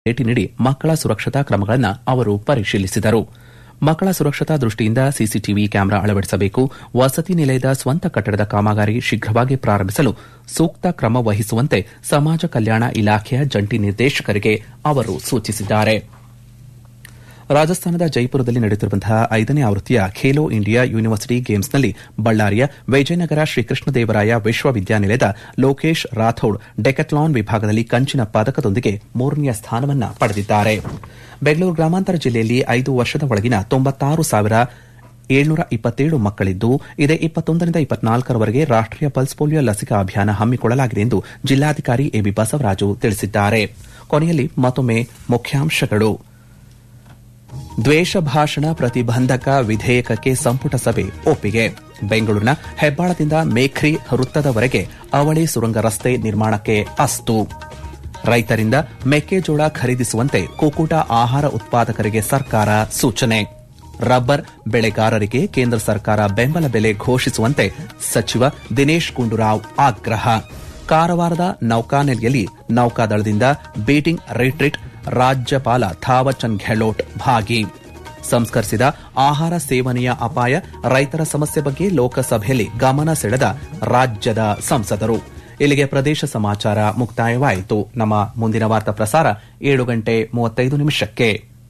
ಭೇಟಿ ನೀಡಿ ಮಕ್ಕಳ ಸುರಕ್ಷತಾ ಕ್ರಮಗಳನ್ನು ಅವರು ಪರಿಶೀಲಿಸಿದರು ಮಕ್ಕಳ ಸುರಕ್ಷತಾ ದೃಷ್ಟಿಯಿಂದ ಸಿಸಿಟಿವಿ ಕ್ಯಾಮೆರಾ ಅಳವಡಿಸಬೇಕು ವಸತಿ ನಿಲಯದ ಸ್ವಂತ ಕಟ್ಟಡದ ಕಾಮಗಾರಿ ಶೀಘ್ರವಾಗಿ ಪ್ರಾರಂಭಿಸಲು ಸೂಕ್ತ ಕ್ರಮ ವಹಿಸುವಂತೆ ಸಮಾಜ ಕಲ್ಯಾಣ ಇಲಾಖೆಯ ಜಂಟಿ ನಿರ್ದೇಶಕರಿಗೆ ಅವರು ಸೂಚಿಸಿದ್ದಾರೆ ರಾಜಸ್ಥಾನದ ಜೈಪುರದಲ್ಲಿ ನಡೆಯುತ್ತಿರುವಂತಹ ಐದನೇ ಆವೃತ್ತಿಯ ಖೇಲೋ ಇಂಡಿಯಾ ಯೂನಿವರ್ಸಿಟಿ ಗೇಮ್ಸ್ನಲ್ಲಿ ಬಳ್ಳಾರಿಯ ವಿಜಯನಗರ ಶ್ರೀಕೃಷ್ಣದೇವರಾಯ ವಿಶ್ವವಿದ್ಯಾನಿಲಯದ ಲೋಕೇಶ್ ರಾಥೋಡ್ ಡೆಕಥ್ಲಾನ್ ವಿಭಾಗದಲ್ಲಿ ಕಂಚಿನ ಪದಕದೊಂದಿಗೆ ಮೂರನೆಯ ಸ್ಥಾನವನ್ನು ಪಡೆದಿದ್ದಾರೆ ಬೆಂಗಳೂರು ಗ್ರಾಮಾಂತರ ಜಿಲ್ಲೆಯಲ್ಲಿ ಐದು ವರ್ಷದ ಒಳಗಿನ ತೊಂಬತ್ತಾರು ಸಾವಿರ ಏಳ್ನೂರ ಇಪ್ಪತ್ತೇಳು ಮಕ್ಕಳಿದ್ದು ಇದೇ ಇಪ್ಪತ್ತೊಂದರಿಂದ ಇಪ್ಪತ್ನಾಲ್ಕರವರೆಗೆ ರಾಷ್ಟೀಯ ಪಲ್ಸ್ ಪೋಲಿಯೋ ಲಸಿಕಾ ಅಭಿಯಾನ ಹಮ್ಮಿಕೊಳ್ಳಲಾಗಿದೆ ಎಂದು ಜಿಲ್ಲಾಧಿಕಾರಿ ಎಬಿ ಬಸವರಾಜು ತಿಳಿಸಿದ್ದಾರೆ ಕೊನೆಯಲ್ಲಿ ಮತ್ತೊಮ್ಮೆ ಮುಖ್ಯಾಂಶಗಳು ದ್ವೇಷ ಭಾಷಣ ಪ್ರತಿಬಂಧಕ ವಿಧೇಯಕಕ್ಕೆ ಸಂಪುಟ ಸಭೆ ಒಪ್ಪಿಗೆ ಬೆಂಗಳೂರಿನ ಹೆಬ್ಬಾಳದಿಂದ ಮೇಖ್ರಿ ವೃತ್ತದವರೆಗೆ ಅವಳಿ ಸುರಂಗ ರಸ್ತೆ ನಿರ್ಮಾಣಕ್ಕೆ ಅಸ್ತು ರೈತರಿಂದ ಮೆಕ್ಕೆಜೋಳ ಖರೀದಿಸುವಂತೆ ಕುಕ್ಕುಟ ಆಹಾರ ಉತ್ಪಾದಕರಿಗೆ ಸರ್ಕಾರ ಸೂಚನೆ ರಬ್ಬರ್ ಬೆಳೆಗಾರರಿಗೆ ಕೇಂದ್ರ ಸರ್ಕಾರ ಬೆಂಬಲ ಬೆಲೆ ಘೋಷಿಸುವಂತೆ ಸಚಿವ ದಿನೇಶ್ ಗುಂಡೂರಾವ್ ಆಗ್ರಹ ಕಾರವಾರದ ನೌಕಾನೆಲೆಯಲ್ಲಿ ನೌಕಾದಳದಿಂದ ಬೀಟಿಂಗ್ ರಿಟ್ರೀಟ್ ರಾಜ್ಯಪಾಲ ಥಾವರ್ಚಂದ್ ಗೆಹ್ಲೋಟ್ ಭಾಗಿ ಸಂಸ್ಕರಿಸಿದ ಆಹಾರ ಸೇವನೆಯ ಅಪಾಯ ರೈತರ ಸಮಸ್ಯೆ ಬಗ್ಗೆ ಲೋಕಸಭೆಯಲ್ಲಿ ಗಮನ ಸೆಳೆದ ರಾಜ್ಯದ ಸಂಸದರು ಇಲ್ಲಿಗೆ ಪ್ರದೇಶ ಸಮಾಚಾರ ಮುಕ್ತಾಯವಾಯಿತು ನಮ್ಮ ಮುಂದಿನ ವಾರ್ತಾ ಪ್ರಸಾರ ಏಳು ಗಂಟೆ ಮೂವತ್ತೈದು ನಿಮಿಷಕ್ಕೆ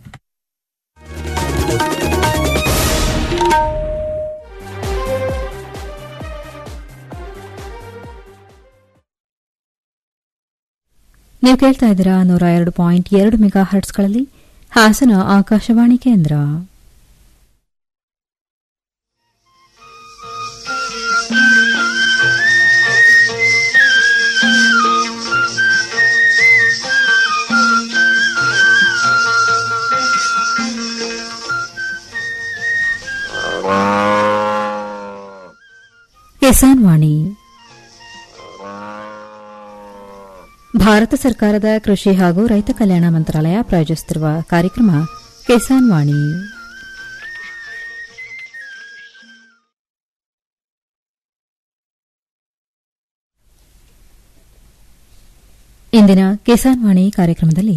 ನೀವು ಕೇಳ್ತಾ ಇದ್ದೀರಾ ನೂರ ಎರಡು ಪಾಯಿಂಟ್ ಎರಡು ಮೆಗಾ ಹರ್ಟ್ಸ್ಗಳಲ್ಲಿ ಹಾಸನ ಆಕಾಶವಾಣಿ ಕೇಂದ್ರ ಕಿಸಾನ್ ವಾಣಿ ಭಾರತ ಸರ್ಕಾರದ ಕೃಷಿ ಹಾಗೂ ರೈತ ಕಲ್ಯಾಣ ಮಂತ್ರಾಲಯ ಪ್ರಾಯೋಜಿಸುತ್ತಿರುವ ಕಾರ್ಯಕ್ರಮ ಕಿಸಾನ್ ವಾಣಿ ಇಂದಿನ ಕಿಸಾನ್ ವಾಣಿ ಕಾರ್ಯಕ್ರಮದಲ್ಲಿ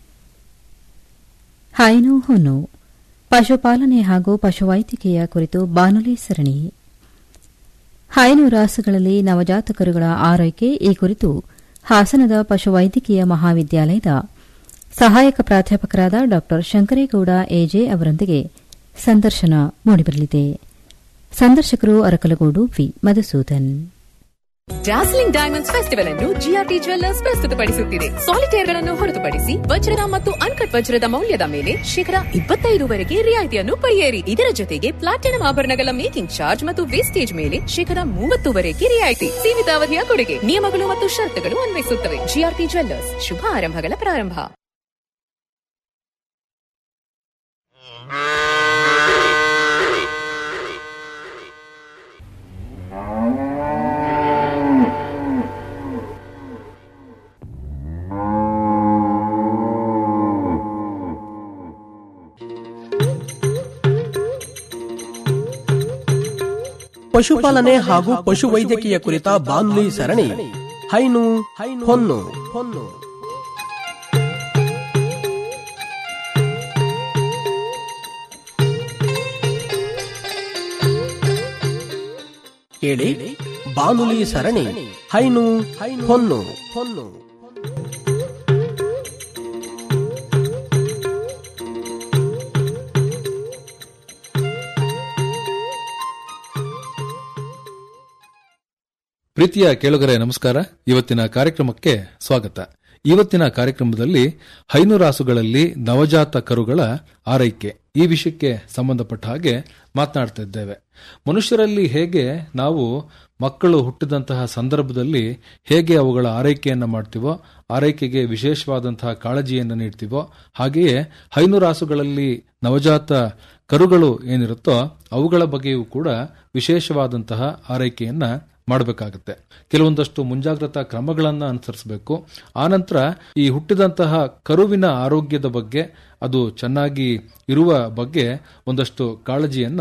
ಹೈನು ಹೊನ್ನು ಪಶುಪಾಲನೆ ಹಾಗೂ ಪಶುವೈದ್ಯಕೀಯ ಕುರಿತು ಬಾನುಲಿ ಸರಣಿ ಹೈನು ರಾಸುಗಳಲ್ಲಿ ನವಜಾತ ಕರುಗಳ ಆರೈಕೆ ಈ ಕುರಿತು ಹಾಸನದ ಪಶುವೈದ್ಯಕೀಯ ಮಹಾವಿದ್ಯಾಲಯದ ಸಹಾಯಕ ಪ್ರಾಧ್ಯಾಪಕರಾದ ಡಾ ಶಂಕರೇಗೌಡ ಎಜೆ ಅವರೊಂದಿಗೆ ಸಂದರ್ಶನ ಮೂಡಿಬರಲಿದೆ ಸಂದರ್ಶಕರು Arakalagudu V Madhusudan dazzling diamonds festival ಅನ್ನು ಜಿಆರ್ಟಿ ಜ್ವೆಲ್ಲರ್ಸ್ ಪ್ರಸ್ತುತಪಡಿಸುತ್ತಿದೆ ಸಾಲಿಟೇರ್ಗಳನ್ನು ಹೊರತುಪಡಿಸಿ ವಜ್ರದ ಮತ್ತು ಅನ್ಕಟ್ ವಜ್ರದ ಮೌಲ್ಯದ ಮೇಲೆ ಶೇಕಡ ಇಪ್ಪತ್ತೈದುವರೆಗೆ ರಿಯಾಯಿತಿಯನ್ನು ಪಡೆಯಿರಿ ಇದರ ಜೊತೆಗೆ ಪ್ಲಾಟಿನಂ ಆಭರಣಗಳ ಮೇಕಿಂಗ್ ಚಾರ್ಜ್ ಮತ್ತು ವೇಸ್ಟೇಜ್ ಮೇಲೆ ಶೇಕಡ ಮೂವತ್ತುವರೆಗೆ ರಿಯಾಯಿತಿ ಸೀಮಿತ ಅವಧಿಯ ಕೊಡುಗೆ ನಿಯಮಗಳು ಮತ್ತು ಷರತ್ತುಗಳು ಅನ್ವಯಿಸುತ್ತವೆ ಜಿಆರ್ಟಿ ಜ್ವೆಲ್ಲರ್ಸ್ ಶುಭ ಆರಂಭಗಳ ಪ್ರಾರಂಭ ಪಶುಪಾಲನೆ ಹಾಗೂ ಪಶುವೈದ್ಯಕೀಯ ಕುರಿತ ಬಾನುಲಿ ಸರಣಿ ಹೈನು ಹೊನ್ನು ಹೊನ್ನು ಕೇಳಿ ಬಾನುಲಿ ಸರಣಿ ಹೈನು ಹೊನ್ನು ಹೊನ್ನು ಪ್ರೀತಿಯ ಕೇಳುಗರೆ ನಮಸ್ಕಾರ ಇವತ್ತಿನ ಕಾರ್ಯಕ್ರಮಕ್ಕೆ ಸ್ವಾಗತ ಇವತ್ತಿನ ಕಾರ್ಯಕ್ರಮದಲ್ಲಿ ಹೈನುರಾಸುಗಳಲ್ಲಿ ನವಜಾತ ಕರುಗಳ ಆರೈಕೆ ಈ ವಿಷಯಕ್ಕೆ ಸಂಬಂಧಪಟ್ಟ ಹಾಗೆ ಮಾತನಾಡ್ತಾ ಇದ್ದೇವೆ ಮನುಷ್ಯರಲ್ಲಿ ಹೇಗೆ ನಾವು ಮಕ್ಕಳು ಹುಟ್ಟಿದಂತಹ ಸಂದರ್ಭದಲ್ಲಿ ಹೇಗೆ ಅವುಗಳ ಆರೈಕೆಯನ್ನು ಮಾಡ್ತೀವೋ ಆರೈಕೆಗೆ ವಿಶೇಷವಾದಂತಹ ಕಾಳಜಿಯನ್ನು ನೀಡ್ತೀವೋ ಹಾಗೆಯೇ ಹೈನುರಾಸುಗಳಲ್ಲಿ ನವಜಾತ ಕರುಗಳು ಏನಿರುತ್ತೋ ಅವುಗಳ ಬಗ್ಗೆಯೂ ಕೂಡ ವಿಶೇಷವಾದಂತಹ ಆರೈಕೆಯನ್ನ ಮಾಡಬೇಕಾಗುತ್ತೆ ಕೆಲವೊಂದಷ್ಟು ಮುಂಜಾಗ್ರತಾ ಕ್ರಮಗಳನ್ನು ಅನುಸರಿಸಬೇಕು ಆನಂತರ ಈ ಹುಟ್ಟಿದಂತಹ ಕರುವಿನ ಆರೋಗ್ಯದ ಬಗ್ಗೆ ಅದು ಚೆನ್ನಾಗಿ ಇರುವ ಬಗ್ಗೆ ಒಂದಷ್ಟು ಕಾಳಜಿಯನ್ನ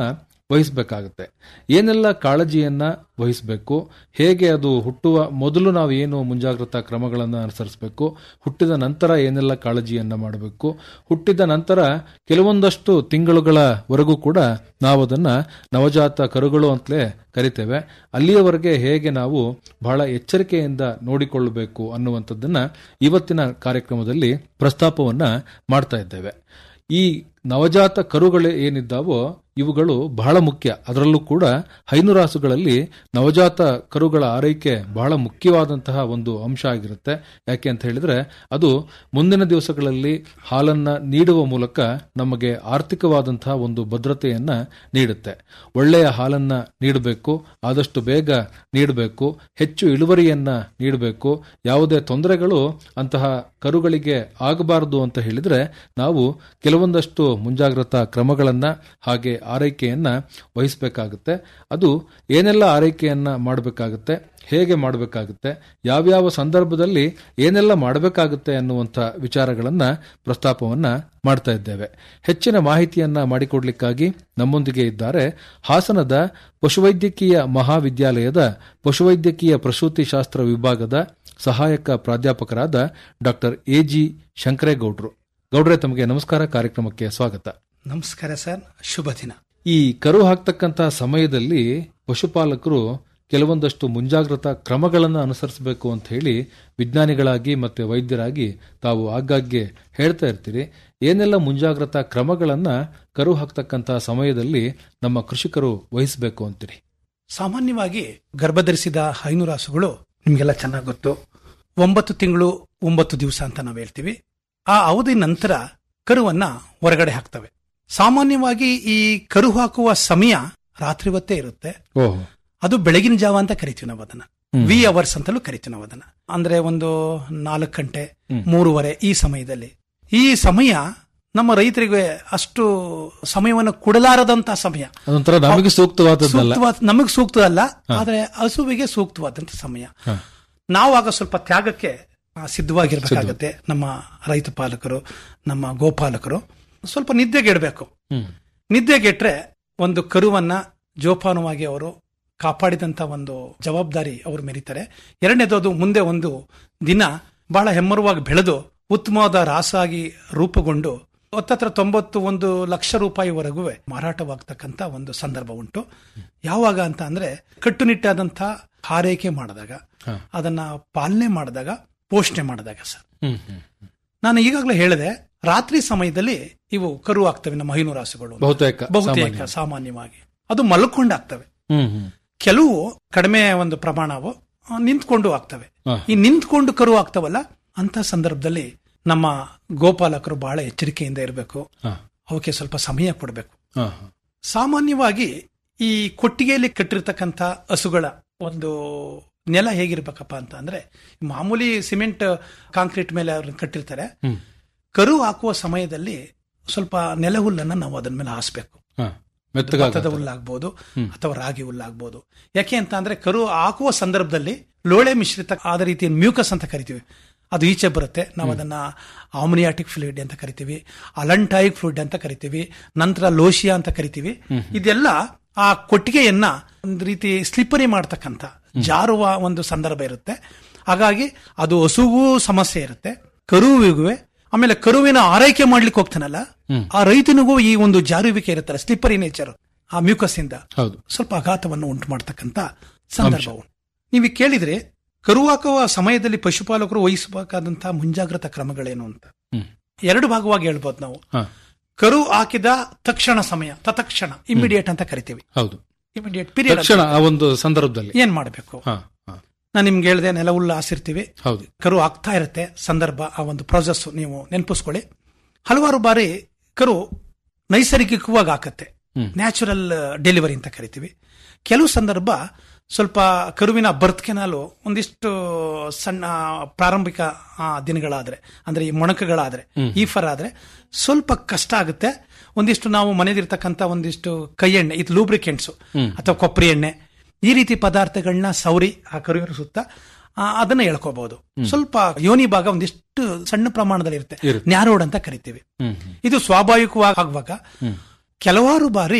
ವಹಿಸಬೇಕಾಗುತ್ತೆ ಏನೆಲ್ಲ ಕಾಳಜಿಯನ್ನ ವಹಿಸಬೇಕು ಹೇಗೆ ಅದು ಹುಟ್ಟುವ ಮೊದಲು ನಾವು ಏನು ಮುಂಜಾಗ್ರತಾ ಕ್ರಮಗಳನ್ನು ಅನುಸರಿಸಬೇಕು ಹುಟ್ಟಿದ ನಂತರ ಏನೆಲ್ಲ ಕಾಳಜಿಯನ್ನ ಮಾಡಬೇಕು ಹುಟ್ಟಿದ ನಂತರ ಕೆಲವೊಂದಷ್ಟು ತಿಂಗಳುಗಳವರೆಗೂ ಕೂಡ ನಾವು ಅದನ್ನ ನವಜಾತ ಕರುಗಳು ಅಂತಲೇ ಕರಿತೇವೆ ಅಲ್ಲಿಯವರೆಗೆ ಹೇಗೆ ನಾವು ಬಹಳ ಎಚ್ಚರಿಕೆಯಿಂದ ನೋಡಿಕೊಳ್ಳಬೇಕು ಅನ್ನುವಂಥದ್ದನ್ನ ಇವತ್ತಿನ ಕಾರ್ಯಕ್ರಮದಲ್ಲಿ ಪ್ರಸ್ತಾಪವನ್ನ ಮಾಡ್ತಾ ಇದ್ದೇವೆ ಈ ನವಜಾತ ಕರುಗಳು ಏನಿದ್ದಾವೋ ಇವುಗಳು ಬಹಳ ಮುಖ್ಯ ಅದರಲ್ಲೂ ಕೂಡ ಹೈನುರಾಸುಗಳಲ್ಲಿ ನವಜಾತ ಕರುಗಳ ಆರೈಕೆ ಬಹಳ ಮುಖ್ಯವಾದಂತಹ ಒಂದು ಅಂಶ ಆಗಿರುತ್ತೆ ಯಾಕೆ ಅಂತ ಹೇಳಿದ್ರೆ ಅದು ಮುಂದಿನ ದಿವಸಗಳಲ್ಲಿ ಹಾಲನ್ನ ನೀಡುವ ಮೂಲಕ ನಮಗೆ ಆರ್ಥಿಕವಾದಂತಹ ಒಂದು ಭದ್ರತೆಯನ್ನ ನೀಡುತ್ತೆ ಒಳ್ಳೆಯ ಹಾಲನ್ನ ನೀಡಬೇಕು ಆದಷ್ಟು ಬೇಗ ನೀಡಬೇಕು ಹೆಚ್ಚು ಇಳುವರಿಯನ್ನ ನೀಡಬೇಕು ಯಾವುದೇ ತೊಂದರೆಗಳು ಅಂತಹ ಕರುಗಳಿಗೆ ಆಗಬಾರದು ಅಂತ ಹೇಳಿದ್ರೆ ನಾವು ಕೆಲವೊಂದಷ್ಟು ಮುಂಜಾಗ್ರತಾ ಕ್ರಮಗಳನ್ನ ಹಾಗೆ ಆರೈಕೆಯನ್ನ ವಹಿಸಬೇಕಾಗುತ್ತೆ ಅದು ಏನೆಲ್ಲ ಆರೈಕೆಯನ್ನ ಮಾಡಬೇಕಾಗುತ್ತೆ ಹೇಗೆ ಮಾಡಬೇಕಾಗುತ್ತೆ ಯಾವ್ಯಾವ ಸಂದರ್ಭದಲ್ಲಿ ಏನೆಲ್ಲ ಮಾಡಬೇಕಾಗುತ್ತೆ ಅನ್ನುವಂಥ ವಿಚಾರಗಳನ್ನ ಪ್ರಸ್ತಾಪವನ್ನ ಮಾಡ್ತಾ ಇದ್ದೇವೆ ಹೆಚ್ಚಿನ ಮಾಹಿತಿಯನ್ನ ಮಾಡಿಕೊಡ್ಲಿಕ್ಕಾಗಿ ನಮ್ಮೊಂದಿಗೆ ಇದ್ದಾರೆ ಹಾಸನದ ಪಶುವೈದ್ಯಕೀಯ ಮಹಾವಿದ್ಯಾಲಯದ ಪಶುವೈದ್ಯಕೀಯ ಪ್ರಸೂತಿ ಶಾಸ್ತ್ರ ವಿಭಾಗದ ಸಹಾಯಕ ಪ್ರಾಧ್ಯಾಪಕರಾದ ಡಾಕ್ಟರ್ ಎಜಿ ಶಂಕರೇಗೌಡ್ರು ಗೌಡ್ರೆ ತಮಗೆ ನಮಸ್ಕಾರ ಕಾರ್ಯಕ್ರಮಕ್ಕೆ ಸ್ವಾಗತ ನಮಸ್ಕಾರ ಸರ್ ಶುಭ ದಿನ ಈ ಕರು ಹಾಕ್ತಕ್ಕಂತ ಸಮಯದಲ್ಲಿ ಪಶುಪಾಲಕರು ಕೆಲವೊಂದಷ್ಟು ಮುಂಜಾಗ್ರತಾ ಕ್ರಮಗಳನ್ನು ಅನುಸರಿಸಬೇಕು ಅಂತ ಹೇಳಿ ವಿಜ್ಞಾನಿಗಳಾಗಿ ಮತ್ತೆ ವೈದ್ಯರಾಗಿ ತಾವು ಆಗಾಗ್ಗೆ ಹೇಳ್ತಾ ಇರ್ತೀರಿ ಏನೆಲ್ಲ ಮುಂಜಾಗ್ರತಾ ಕ್ರಮಗಳನ್ನ ಕರು ಹಾಕ್ತಕ್ಕಂತ ಸಮಯದಲ್ಲಿ ನಮ್ಮ ಕೃಷಿಕರು ವಹಿಸಬೇಕು ಅಂತೀರಿ ಸಾಮಾನ್ಯವಾಗಿ ಗರ್ಭಧರಿಸಿದ ಹೈನುರಾಸುಗಳು ನಿಮಗೆಲ್ಲ ಚೆನ್ನಾಗಿ ಗೊತ್ತು ಒಂಬತ್ತು ತಿಂಗಳು ಒಂಬತ್ತು ದಿವಸ ಅಂತ ನಾವು ಹೇಳ್ತೀವಿ ಆ ಅವಧಿ ನಂತರ ಕರುವನ್ನ ಹೊರಗಡೆ ಹಾಕ್ತವೆ ಸಾಮಾನ್ಯವಾಗಿ ಈ ಕರು ಹಾಕುವ ಸಮಯ ರಾತ್ರಿ ಹೊತ್ತೇ ಇರುತ್ತೆ ಓಹ್ ಅದು ಬೆಳಗಿನ ಜಾವ ಅಂತ ಕರಿತೀವಿ ನಾವು ಅದನ್ನ ವಿ ಅವರ್ಸ್ ಅಂತಲೂ ಕರಿತೀವಿ ನಾವು ಅದನ್ನ ಅಂದ್ರೆ ಒಂದು ನಾಲ್ಕು ಗಂಟೆ ಮೂರುವರೆ ಈ ಸಮಯದಲ್ಲಿ ಈ ಸಮಯ ನಮ್ಮ ರೈತರಿಗೆ ಅಷ್ಟು ಸಮಯವನ್ನು ಕೊಡಲಾರದಂತ ಸಮಯ ಅದೊಂಥರ ನಮಗೆ ಸೂಕ್ತವಾದದ್ದಲ್ಲ ಸೂಕ್ತವಾದ ನಮಗೆ ಸೂಕ್ತ ಅಲ್ಲ ಆದ್ರೆ ಹಸುವಿಗೆ ಸೂಕ್ತವಾದಂತ ಸಮಯ ನಾವು ಆಗ ಸ್ವಲ್ಪ ತ್ಯಾಗಕ್ಕೆ ಆ, ಸಿದ್ಧವಾಗಿರ್ಬೇಕಾಗತ್ತೆ ನಮ್ಮ ರೈತ ಪಾಲಕರು ನಮ್ಮ ಗೋಪಾಲಕರು ಸ್ವಲ್ಪ ನಿದ್ದೆಗೆಡಬೇಕು ನಿದ್ದೆಗೆಟ್ರೆ ಒಂದು ಕರುವನ್ನ ಜೋಪಾನವಾಗಿ ಅವರು ಕಾಪಾಡಿದಂತ ಒಂದು ಜವಾಬ್ದಾರಿ ಅವರು ಮೆರೀತಾರೆ ಎರಡನೇದು ಅದು ಮುಂದೆ ಒಂದು ದಿನ ಬಹಳ ಹೆಮ್ಮರವಾಗಿ ಬೆಳೆದು ಉತ್ತಮವಾದ ರಾಸಾಗಿ ರೂಪುಗೊಂಡು ಹತ್ತತ್ರ ತೊಂಬತ್ತು ಒಂದು ಲಕ್ಷ ರೂಪಾಯಿವರೆಗೂ ಮಾರಾಟವಾಗ್ತಕ್ಕಂತ ಒಂದು ಸಂದರ್ಭ ಉಂಟು ಯಾವಾಗ ಅಂತ ಅಂದ್ರೆ ಕಟ್ಟುನಿಟ್ಟಾದಂತ ಹಾರೈಕೆ ಮಾಡಿದಾಗ ಅದನ್ನ ಪಾಲನೆ ಮಾಡಿದಾಗ ಪೋಷಣೆ ಮಾಡಿದಾಗ ಸರ್ ಹ್ಮ್ ಹ್ಮ್ ನಾನು ಈಗಾಗಲೇ ಹೇಳಿದೆ ರಾತ್ರಿ ಸಮಯದಲ್ಲಿ ಇವು ಕರು ಆಗ್ತವೆ ನಮ್ಮ ಹೈನುರಾಸುಗಳು ಬಹುತೇಕ ಬಹುತೇಕ ಸಾಮಾನ್ಯವಾಗಿ ಅದು ಮಲ್ಕೊಂಡಾಗ್ತವೆ ಹ್ಮ್ ಹ್ಮ್ ಕೆಲವು ಕಡಿಮೆ ಒಂದು ಪ್ರಮಾಣವು ಆ, ನಿಂತ್ಕೊಂಡು ಆಗ್ತವೆ ಹಾ. ಈ ನಿಂತ್ಕೊಂಡು ಕರು ಆಗ್ತವಲ್ಲ ಅಂತ ಸಂದರ್ಭದಲ್ಲಿ ನಮ್ಮ ಗೋಪಾಲಕರು ಬಹಳ ಎಚ್ಚರಿಕೆಯಿಂದ ಇರಬೇಕು ಹಾ. ಅವಕ್ಕೆ ಸ್ವಲ್ಪ ಸಮಯ ಕೊಡಬೇಕು ಹಾ, ಹಾ. ಸಾಮಾನ್ಯವಾಗಿ ಈ ಕೊಟ್ಟಿಗೆಯಲ್ಲಿ ಕಟ್ಟಿರ್ತಕ್ಕಂಥ ಹಸುಗಳ ಒಂದು ನೆಲ ಹೇಗಿರ್ಬೇಕಪ್ಪ ಅಂತ ಅಂದ್ರೆ ಮಾಮೂಲಿ ಸಿಮೆಂಟ್ ಕಾಂಕ್ರೀಟ್ ಮೇಲೆ ಅವ್ರನ್ನ ಕಟ್ಟಿರ್ತಾರೆ ಹ್ಮ್. ಕರು ಹಾಕುವ ಸಮಯದಲ್ಲಿ ಸ್ವಲ್ಪ ನೆಲ ಹುಲ್ಲನ್ನ ನಾವು ಅದರ ಮೇಲೆ ಹಾಸ್ಬೇಕು ಹಾ. ಮೆತ್ತಗಾಗ ಭತ್ತದ ಹುಲ್ಲಾಗ್ಬೋದು ಅಥವಾ ರಾಗಿ ಹುಲ್ಲಾಗ್ಬೋದು ಯಾಕೆ ಅಂತ ಅಂದ್ರೆ ಕರು ಹಾಕುವ ಸಂದರ್ಭದಲ್ಲಿ ಲೋಳೆ ಮಿಶ್ರಿತ ಆದ ರೀತಿಯ ಮ್ಯೂಕಸ್ ಅಂತ ಕರಿತೀವಿ ಅದು ಈಚೆ ಬರುತ್ತೆ ನಾವು ಅದನ್ನ ಆಮ್ನಿಯಾಟಿಕ್ ಫ್ಲೂಯಿಡ್ ಅಂತ ಕರಿತೀವಿ ಅಲಂಟಾಯಿಕ್ ಫ್ಲೂಯಿಡ್ ಅಂತ ಕರಿತೀವಿ ನಂತರ ಲೋಷಿಯಾ ಅಂತ ಕರಿತೀವಿ ಇದೆಲ್ಲ ಆ ಕೊಟ್ಟಿಗೆಯನ್ನ ಒಂದು ರೀತಿ ಸ್ಲಿಪ್ಪರಿ ಮಾಡ್ತಕ್ಕಂಥ ಜಾರುವ ಒಂದು ಸಂದರ್ಭ ಇರುತ್ತೆ ಹಾಗಾಗಿ ಅದು ಹಸುಗೂ ಸಮಸ್ಯೆ ಇರುತ್ತೆ ಕರುವಿಗೂ ಆಮೇಲೆ ಕರುವಿನ ಆರೈಕೆ ಮಾಡ್ಲಿಕ್ಕೆ ಹೋಗ್ತಾನಲ್ಲ ಆ ರೈತನಿಗೂ ಈ ಒಂದು ಜಾರುವಿಕೆ ಇರುತ್ತಲ್ಲ ಸ್ಲಿಪ್ಪರಿ ನೇಚರ್ ಆ ಮ್ಯೂಕಸ್ ಇಂದ ಹೌದು ಸ್ವಲ್ಪ ಆಘಾತವನ್ನು ಉಂಟು ಮಾಡತಕ್ಕಂತ ಸಂದರ್ಭ ಉಂಟು ನೀವು ಕೇಳಿದ್ರೆ ಕರು ಹಾಕುವ ಸಮಯದಲ್ಲಿ ಪಶುಪಾಲಕರು ವಹಿಸಬೇಕಾದಂತಹ ಮುಂಜಾಗ್ರತಾ ಕ್ರಮಗಳೇನು ಅಂತ ಹ್ಮ್. ಎರಡು ಭಾಗವಾಗಿ ಹೇಳ್ಬೋದು ನಾವು ಹಾ. ಕರು ಹಾಕಿದ ತಕ್ಷಣ ಸಮಯ ತತ್ಕ್ಷಣ ಇಮಿಡಿಯೇಟ್ ಅಂತ ಕರಿತೀವಿ ಹೌದು ಇಮಿಡಿಯೇಟ್ ಪೀರಿಯಡ್ ತಕ್ಷಣ ಆ ಒಂದು ಸಂದರ್ಭದಲ್ಲಿ ಏನ್ ಮಾಡಬೇಕು ಹಾ, ಹಾ. ನಾನು ನಿಮ್ಗೆ ಹೇಳಿದೆ ನೆಲವುಲ್ಲ ಹಾಸಿರ್ತೀವಿ ಹೌದು ಕರು ಆಗ್ತಾ ಇರುತ್ತೆ ಸಂದರ್ಭ ಆ ಒಂದು ಪ್ರಾಸೆಸ್ ನೀವು ನೆನಪಿಸ್ಕೊಳ್ಳಿ ಹಲವಾರು ಬಾರಿ ಕರು ನೈಸರ್ಗಿಕವಾಗಿ ಹಾಕತ್ತೆ ನ್ಯಾಚುರಲ್ ಡೆಲಿವರಿ ಅಂತ ಕರಿತೀವಿ ಕೆಲವು ಸಂದರ್ಭ ಸ್ವಲ್ಪ ಕರುವಿನ ಬರ್ತ್ ಕೆನಾಲು ಒಂದಿಷ್ಟು ಸಣ್ಣ ಪ್ರಾರಂಭಿಕ ಆ, ದಿನಗಳಾದ್ರೆ ಅಂದ್ರೆ ಈ ಮೊಣಕಗಳಾದ್ರೆ ಈ ಫರ್ ಆದ್ರೆ ಸ್ವಲ್ಪ ಕಷ್ಟ ಆಗುತ್ತೆ ಒಂದಿಷ್ಟು ನಾವು ಮನೆದಿರ್ತಕ್ಕಂಥ ಒಂದಿಷ್ಟು ಕೈ ಎಣ್ಣೆ ಇದು ಲೂಬ್ರಿಕೆಂಟ್ಸ್ ಅಥವಾ ಕೊಬ್ಬರಿ ಎಣ್ಣೆ ಈ ರೀತಿ ಪದಾರ್ಥಗಳನ್ನ ಸೌರಿ ಆ ಕರುವಿನ ಸುತ್ತ ಆ, ಅದನ್ನ ಹೇಳ್ಕೋಬಹುದು ಸ್ವಲ್ಪ ಯೋನಿ ಭಾಗ ಒಂದಿಷ್ಟು ಸಣ್ಣ ಪ್ರಮಾಣದಲ್ಲಿ ಇರುತ್ತೆ ನ್ಯಾರೋಡ್ ಅಂತ ಕರಿತೀವಿ ಹ್ಮ್ ಇದು ಸ್ವಾಭಾವಿಕವಾಗಿ ಆಗುವಾಗ ಕೆಲವಾರು ಬಾರಿ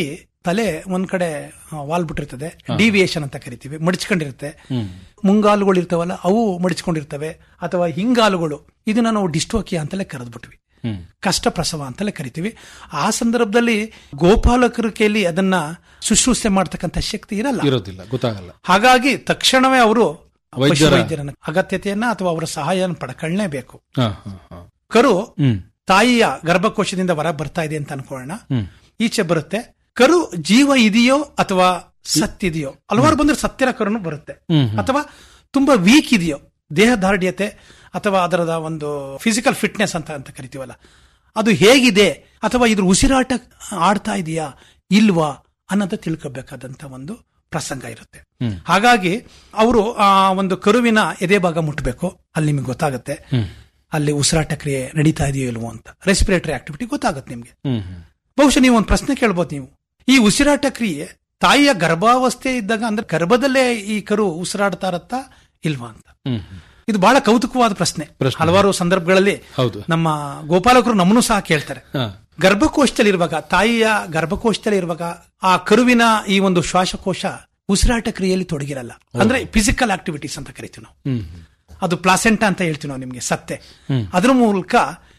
ತಲೆ ಒಂದ್ ಕಡೆ ಆ, ವಾಲ್ ಬಿಟ್ಟಿರ್ತದೆ ಡಿವಿಯೇಷನ್ ಅಂತ ಕರಿತೀವಿ ಮಡಚ್ಕೊಂಡಿರುತ್ತೆ ಮುಂಗಾಲುಗಳು ಇರ್ತಾವಲ್ಲ ಅವು ಮಡಚ್ಕೊಂಡಿರ್ತವೆ ಅಥವಾ ಹಿಂಗಾಲುಗಳು ಇದನ್ನ ನಾವು ಡಿಸ್ಟೋಕಿಯಾ ಅಂತಲೇ ಕರೆದ್ಬಿಟ್ವಿ ಕಷ್ಟ ಪ್ರಸವ ಅಂತಲೇ ಕರಿತೀವಿ ಆ ಸಂದರ್ಭದಲ್ಲಿ ಗೋಪಾಲಕರ ಕೈಲಿ ಅದನ್ನ ಶುಶ್ರೂಷೆ ಮಾಡ್ತಕ್ಕಂಥ ಶಕ್ತಿ ಇರಲ್ಲ ಇರೋದಿಲ್ಲ ಗೊತ್ತಾಗಲ್ಲ ಹಾಗಾಗಿ ತಕ್ಷಣವೇ ಅವರು ವೈದ್ಯರ- ವೈದ್ಯರನ್ನ ಅಗತ್ಯತೆಯನ್ನ ಅಥವಾ ಅವರ ಸಹಾಯನ ಪಡ್ಕೊಳ್ಳೇಬೇಕು ಹಾ ಹಾ ಹಾ ಕರು ಹ್ಮ್ ತಾಯಿಯ ಗರ್ಭಕೋಶದಿಂದ ಹೊರ ಬರ್ತಾ ಇದೆ ಅಂತ ಅನ್ಕೊಳ್ಳೋಣ ಹ್ಮ್. ಈಚೆ ಬರುತ್ತೆ ಕರು ಜೀವ ಇದೆಯೋ ಅಥವಾ ಸತ್ತಿದೆಯೋ ಹಲವಾರು ಬಂದ್ರೆ ಸತ್ತಿರ ಕರುನು ಬರುತ್ತೆ ಹ್ಮ್, ಅಥವಾ ತುಂಬಾ ವೀಕ್ ಇದೆಯೋ ದೇಹದಾರ್ಢ್ಯತೆ ಅಥವಾ ಅದರದ ಒಂದು ಫಿಸಿಕಲ್ ಫಿಟ್ನೆಸ್ ಅಂತ ಅಂತ ಕರಿತೀವಲ್ಲ ಅದು ಹೇಗಿದೆ ಅಥವಾ ಇದ್ರ ಉಸಿರಾಟ ಆಡ್ತಾ ಇದೆಯಾ ಇಲ್ವಾ ಅನ್ನೋದು ತಿಳ್ಕೋಬೇಕಾದಂತ ಒಂದು ಪ್ರಸಂಗ ಇರುತ್ತೆ ಹಾಗಾಗಿ ಅವರು ಆ ಒಂದು ಕರುವಿನ ಎದೆ ಭಾಗ ಮುಟ್ಟಬೇಕು ಅಲ್ಲಿ ನಿಮಗೆ ಗೊತ್ತಾಗುತ್ತೆ ಅಲ್ಲಿ ಉಸಿರಾಟ ಕ್ರಿಯೆ ನಡೀತಾ ಇದೆಯೋ ಇಲ್ವೋ ಅಂತ ರೆಸ್ಪಿರೇಟರಿ ಆಕ್ಟಿವಿಟಿ ಗೊತ್ತಾಗುತ್ತೆ ನಿಮ್ಗೆ ಹ್ಮ್ ಹ್ಮ್ ಬಹುಶಃ ನೀವು ಒಂದು ಪ್ರಶ್ನೆ ಕೇಳ್ಬೋದು ನೀವು ಈ ಉಸಿರಾಟ ಕ್ರಿಯೆ ತಾಯಿಯ ಗರ್ಭಾವಸ್ಥೆ ಇದ್ದಾಗ ಅಂದ್ರೆ ಗರ್ಭದಲ್ಲೇ ಈ ಕರು ಉಸಿರಾಡ್ತಾ ಇರತ್ತಾ ಇಲ್ವಾ ಅಂತ ಹ್ಮ್ ಹ್ಮ್. ಇದು ಬಹಳ ಕೌತುಕವಾದ ಪ್ರಶ್ನೆ ಪ್ರಶ್ನೆ. ಹಲವಾರು ಸಂದರ್ಭಗಳಲ್ಲಿ ಹೌದು. ನಮ್ಮ ಗೋಪಾಲಕರು ನಮ್ಮನ್ನು ಸಹ ಕೇಳ್ತಾರೆ ಹಾ. ಗರ್ಭಕೋಶದಲ್ಲಿ ಇರುವಾಗ ತಾಯಿಯ ಗರ್ಭಕೋಶದಲ್ಲಿ ಇರುವಾಗ ಆ ಕರುವಿನ ಈ ಒಂದು ಶ್ವಾಸಕೋಶ ಉಸಿರಾಟ ಕ್ರಿಯೆಯಲ್ಲಿ ತೊಡಗಿರಲ್ಲ ಅಂದ್ರೆ ಫಿಸಿಕಲ್ ಆಕ್ಟಿವಿಟೀಸ್ ಅಂತ ಕರಿತೀವಿ ನಾವು ಹ್ಮ್ ಹ್ಮ್. ಅದು ಪ್ಲಾಸೆಂಟ ಅಂತ ಹೇಳ್ತೀವಿ ನಾವು ನಿಮ್ಗೆ ಸತ್ತೆ ಅದ್ರ ಮೂಲಕ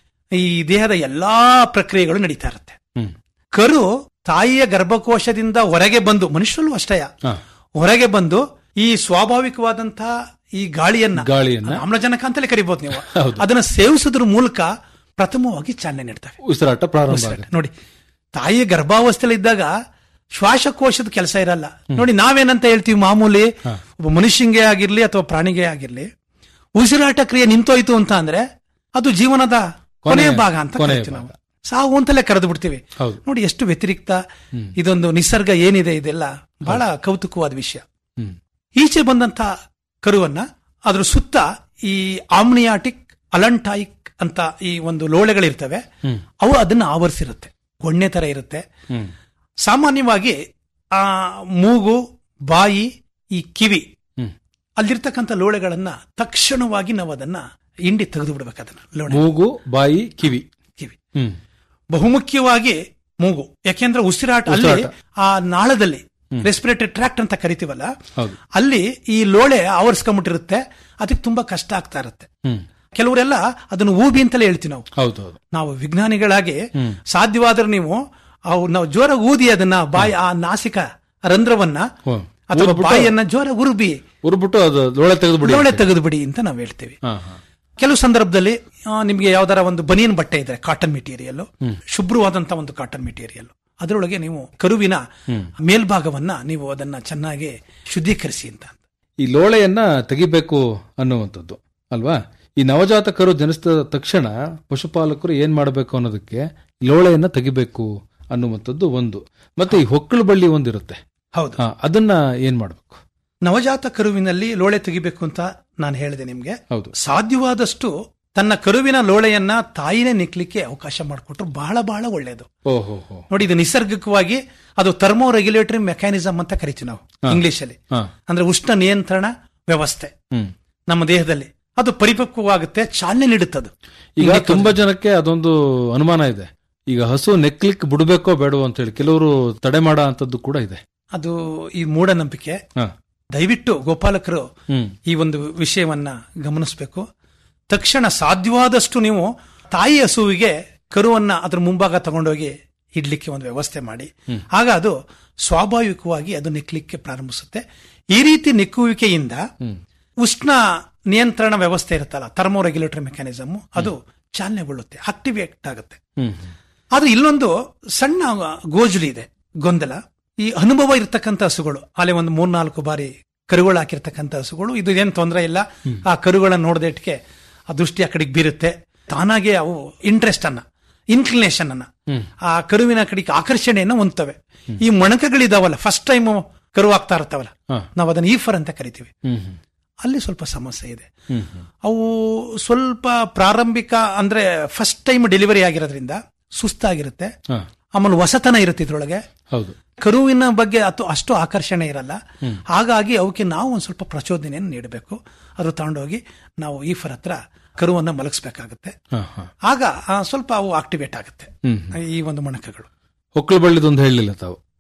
ಈ ದೇಹದ ಎಲ್ಲಾ ಪ್ರಕ್ರಿಯೆಗಳು ನಡೀತಾ ಇರುತ್ತೆ ಹ್ಮ್. ಕರು ತಾಯಿಯ ಗರ್ಭಕೋಶದಿಂದ ಹೊರಗೆ ಬಂದು ಮನುಷ್ಯರಲ್ಲೂ ಅಷ್ಟೇ ಹಾ. ಹೊರಗೆ ಬಂದು ಈ ಸ್ವಾಭಾವಿಕವಾದಂತಹ ಈ ಗಾಳಿಯನ್ನ ಗಾಳಿಯನ್ನ? ಆಮ್ಲಜನಕ ಅಂತಲೇ ಕರಿಬಹುದು ನೀವು ಹೌದು. ಅದನ್ನ ಸೇವಿಸೋದ್ರ ಮೂಲಕ ಪ್ರಥಮವಾಗಿ ಚಾಲನೆ ನೀಡ್ತವೆ ಉಸಿರಾಟ ಪ್ರಾರಂಭ ಆಗುತ್ತೆ ನೋಡಿ ತಾಯಿಯ ಗರ್ಭಾವಸ್ಥೆಯಲ್ಲಿ ಇದ್ದಾಗ ಶ್ವಾಸಕೋಶದ ಕೆಲಸ ಇರಲ್ಲ ನೋಡಿ ನಾವೇನಂತ ಹೇಳ್ತೀವಿ ಮಾಮೂಲಿ ಒಬ್ಬ ಮನುಷ್ಯಂಗೆ ಆಗಿರ್ಲಿ ಅಥವಾ ಪ್ರಾಣಿಗೆ ಆಗಿರ್ಲಿ ಉಸಿರಾಟ ಕ್ರಿಯೆ ನಿಂತೋಯ್ತು ಅಂತ ಅಂದ್ರೆ ಅದು ಜೀವನದ ಕೊನೆಯ ಕೊನೆಯ- ಭಾಗ ಅಂತ ಕೊನೆಯ ಕರಿತೀವಿ ನಾವು ಸಾವು ಅಂತಲೇ ಕರೆದು ಬಿಡ್ತೀವಿ ಹೌದು. ನೋಡಿ ಎಷ್ಟು ವ್ಯತಿರಿಕ್ತ ಇದೊಂದು ನಿಸರ್ಗ ಏನಿದೆ ಇದೆಲ್ಲ ಬಹಳ ಕೌತುಕವಾದ ವಿಷಯ ಹ್ಮ್. ಈಚೆ ಬಂದಂತ ಕರುವನ್ನ ಅದ್ರ ಸುತ್ತ ಈ ಆಮ್ನಿಯಾಟಿಕ್ ಅಲಂಟಾಯಿಕ್ ಅಂತ ಈ ಒಂದು ಲೋಳೆಗಳಿರ್ತವೆ ಅವು ಅದನ್ನ ಆವರಿಸಿರುತ್ತೆ ಗೊಣ್ಣೆ ತರ ಇರುತ್ತೆ ಹ್ಮ್. ಸಾಮಾನ್ಯವಾಗಿ ಆ ಮೂಗು ಬಾಯಿ ಈ ಕಿವಿ ಹ್ಮ್. ಅಲ್ಲಿರ್ತಕ್ಕಂಥ ಲೋಳೆಗಳನ್ನ ತಕ್ಷಣವಾಗಿ ನಾವು ಅದನ್ನ ಹಿಂಡಿ ತೆಗೆದು ಬಿಡ್ಬೇಕು ಅದನ್ನ ಲೋಳೆ ಮೂಗು ಬಾಯಿ ಕಿವಿ ಕಿವಿ ಹ್ಮ್ ಬಹುಮುಖ್ಯವಾಗಿ ಮೂಗು ಯಾಕೆಂದ್ರೆ ಉಸಿರಾಟ ಅಲ್ಲಿ ಉಸಿರಾಟ. ಆ ನಾಳದಲ್ಲಿ ರೆಸ್ಪಿರೇಟರಿ ಟ್ರ್ಯಾಕ್ಟ್ ಅಂತ ಕರಿತೀವಲ್ಲ ಹೌದು. ಅಲ್ಲಿ ಈ ಲೋಳೆ ಆವರಿಸ್ಕೊಂಡ್ಬಿಟ್ಟಿರುತ್ತೆ ಅದಕ್ಕೆ ತುಂಬಾ ಕಷ್ಟ ಆಗ್ತಾ ಇರುತ್ತೆ ಹ್ಮ್ ಕೆಲವರೆಲ್ಲ ಅದನ್ನು ಊಬಿ ಅಂತಲೇ ಹೇಳ್ತೀವಿ ನಾವು ಹೌದು ಹೌದು ನಾವು ವಿಜ್ಞಾನಿಗಳಾಗಿ ಸಾಧ್ಯವಾದ್ರೆ ನೀವು ಅವು ನಾವು ಜೋರ ಊದಿ ಅದನ್ನ ಬಾಯಿ ಆ ನಾಸಿಕ ರಂಧ್ರವನ್ನ ಹ್ಮ್. ಅಥವಾ ಊದ್ಬಿಟ್ಟು- ಬಾಯಿಯನ್ನ ಜೋರ ಉರುಬಿ ಉರ್ಬಿಟ್ಟು ಅದು ಲೋಳೆ ತೆಗೆದು ಬಿಡಿ ಲೋಳೆ ತೆಗೆದು ಬಿಡಿ ಅಂತ ನಾವು ಹೇಳ್ತೀವಿ ಹಾ ಹಾ ಕೆಲವು ಸಂದರ್ಭದಲ್ಲಿ ಆ, ನಿಮ್ಗೆ ಯಾವ್ದಾರ ಒಂದು ಬನಿಯನ್ ಬಟ್ಟೆ ಇದ್ರೆ ಕಾಟನ್ ಮೆಟೀರಿಯಲ್ ಶುಭ್ರವಾದಂತ ಒಂದು ಕಾಟನ್ ಮೆಟೀರಿಯಲ್ ಅದರೊಳಗೆ ನೀವು ಕರುವಿನ ಮೇಲ್ಭಾಗವನ್ನ ನೀವು ಅದನ್ನ ಚೆನ್ನಾಗಿ ಶುದ್ಧೀಕರಿಸಿ ಅಂತ ಈ ಲೋಳೆಯನ್ನ ತೆಗಿಬೇಕು ಅನ್ನುವಂಥದ್ದು ಅಲ್ವಾ ಈ ನವಜಾತ ಕರು ಜನಿಸಿದ ತಕ್ಷಣ ಪಶುಪಾಲಕರು ಏನ್ ಮಾಡಬೇಕು ಅನ್ನೋದಕ್ಕೆ ಲೋಳೆಯನ್ನ ತೆಗಿಬೇಕು ಅನ್ನುವಂಥದ್ದು ಒಂದು ಮತ್ತೆ ಈ ಹೊಕ್ಕಳು ಬಳ್ಳಿ ಒಂದಿರುತ್ತೆ ಹೌದು ಹಾ ಅದನ್ನ ಏನ್ ಮಾಡ್ಬೇಕು ನವಜಾತ ಕರುವಿನಲ್ಲಿ ಲೋಳೆ ತೆಗಿಬೇಕು ಅಂತ ನಾನು ಹೇಳಿದೆ ನಿಮ್ಗೆ ಹೌದು ಸಾಧ್ಯವಾದಷ್ಟು ತನ್ನ ಕರುವಿನ ಲೋಳೆಯನ್ನ ತಾಯಿನೇ ನಿಕ್ಲಿಕ್ಕೆ ಅವಕಾಶ ಮಾಡಿಕೊಟ್ರು ಬಹಳ ಬಹಳ ಒಳ್ಳೆಯದು ಓಹೋ ಹೋ ನೋಡಿ ಇದು ನಿಸರ್ಗಿಕವಾಗಿ ಅದು ಥರ್ಮೋ ರೆಗ್ಯುಲೇಟರಿ ಮೆಕ್ಯಾನಿಸಮ್ ಅಂತ ಕರಿತೀವಿ ನಾವು ಇಂಗ್ಲಿಷ್ ಅಲ್ಲಿ ಹಾ ಅಂದ್ರೆ ಉಷ್ಣ ನಿಯಂತ್ರಣ ವ್ಯವಸ್ಥೆ ಹ್ಮ್ ನಮ್ಮ ದೇಹದಲ್ಲಿ ಅದು ಪರಿಪಕ್ವವಾಗುತ್ತೆ ಚಾಲನೆ ನೀಡುತ್ತದೆ ಈಗ ತುಂಬಾ ಜನಕ್ಕೆ ಅದೊಂದು ಅನುಮಾನ ಇದೆ ಈಗ ಹಸು ನೆಕ್ಲಿಕ್ ಬಿಡ್ಬೇಕೋ ಬೇಡವೋ ಅಂತ ಹೇಳಿ ಕೆಲವರು ತಡೆ ಮಾಡೋ ಅಂತದ್ದು ಕೂಡ ಇದೆ ಅದು ಈ ಮೂಢನಂಬಿಕೆ ಹಾ ದಯವಿಟ್ಟು ಗೋಪಾಲಕರು ಹ್ಮ್ ಈ ಒಂದು ವಿಷಯವನ್ನ ಗಮನಿಸಬೇಕು ತಕ್ಷಣ ಸಾಧ್ಯವಾದಷ್ಟು ನೀವು ತಾಯಿ ಹಸುವಿಗೆ ಕರುವನ್ನ ಅದ್ರ ಮುಂಭಾಗ ತಗೊಂಡೋಗಿ ಇಡ್ಲಿಕ್ಕೆ ಒಂದು ವ್ಯವಸ್ಥೆ ಮಾಡಿ ಆಗ ಅದು ಸ್ವಾಭಾವಿಕವಾಗಿ ಅದು ನೆಕ್ಲಿಕ್ಕೆ ಪ್ರಾರಂಭಿಸುತ್ತೆ ಈ ರೀತಿ ನೆಕ್ಕುವಿಕೆಯಿಂದ ಉಷ್ಣ ನಿಯಂತ್ರಣ ವ್ಯವಸ್ಥೆ ಇರುತ್ತಲ್ಲ ಥರ್ಮೋ ರೆಗ್ಯುಲೇಟರಿ ಮೆಕ್ಯಾನಿಸಮ್ ಅದು ಚಾಲನೆಗೊಳ್ಳುತ್ತೆ ಆಕ್ಟಿವೇಟ್ ಆಗುತ್ತೆ ಹ್ಮ್ ಆದ್ರೆ ಇಲ್ಲೊಂದು ಸಣ್ಣ ಗೋಜುಲಿ ಇದೆ ಗೊಂದಲ ಈ ಅನುಭವ ಇರತಕ್ಕಂತ ಹಸುಗಳು ಅಲ್ಲೇ ಒಂದು ಮೂರ್ನಾಲ್ಕು ಬಾರಿ ಕರುಗಳು ಹಾಕಿರ್ತಕ್ಕಂಥ ಹಸುಗಳು ಇದು ಏನ್ ತೊಂದರೆ ಇಲ್ಲ ಆ ಕರುಗಳನ್ನ ನೋಡ್ದೇಟ್ಗೆ ಆ ದೃಷ್ಟಿ ಆ ಕಡೆಗೆ ಬೀರುತ್ತೆ ತಾನಾಗೆ ಅವು ಇಂಟ್ರೆಸ್ಟ್ ಅನ್ನ ಇನ್ಕ್ಲಿನೇಷನ್ ಅನ್ನ ಆ ಕರುವಿನ ಕಡೆಗೆ ಆಕರ್ಷಣೆಯನ್ನ ಹೊಂದ್ತವೆ ಈ ಮೊಣಕಗಳಿದಾವಲ್ಲ ಫಸ್ಟ್ ಟೈಮ್ ಕರು ಆಗ್ತಾ ಇರ್ತಾವಲ್ಲ ಹಾ. ನಾವು ಅದನ್ನ ಈಫರ್ ಅಂತ ಕರಿತೀವಿ ಹ್ಮ್ ಹ್ಮ್ ಅಲ್ಲಿ ಸ್ವಲ್ಪ ಸಮಸ್ಯೆ ಇದೆ ಹ್ಮ್ ಹ್ಮ್ ಅವು ಸ್ವಲ್ಪ ಪ್ರಾರಂಭಿಕ ಅಂದ್ರೆ ಫಸ್ಟ್ ಟೈಮ್ ಡೆಲಿವರಿ ಆಗಿರೋದ್ರಿಂದ ಸುಸ್ತಾಗಿರುತ್ತೆ ಹಾ ಆಮೇಲೆ ಹೊಸತನ ಇರುತ್ತೆ ಇದ್ರೊಳಗೆ ಹೌದು ಕರುವಿನ ಬಗ್ಗೆ ಅತು ಅಷ್ಟು ಆಕರ್ಷಣೆ ಇರಲ್ಲ ಹಾಗಾಗಿ ಅವಕ್ಕೆ ನಾವು ಒಂದ್ ಸ್ವಲ್ಪ ಪ್ರಚೋದನೆಯನ್ನು ನೀಡಬೇಕು ಅದು ತಗೊಂಡೋಗಿ ನಾವು ಈಫರ್ ಹತ್ರ ಕರುವನ್ನ ಮಲಗಿಸ್ಬೇಕಾಗುತ್ತೆ ಹಾ ಹಾ ಆಗ ಆ, ಸ್ವಲ್ಪ ಅವು ಆಕ್ಟಿವೇಟ್ ಆಗುತ್ತೆ ಹ್ಮ್ ಈ ಒಂದು ಮೊಣಕಗಳು ಹೊಕ್ಕಳು ಬಳ್ಳಿದೊಂದು ಹೇಳಲಿಲ್ಲ ತಾವು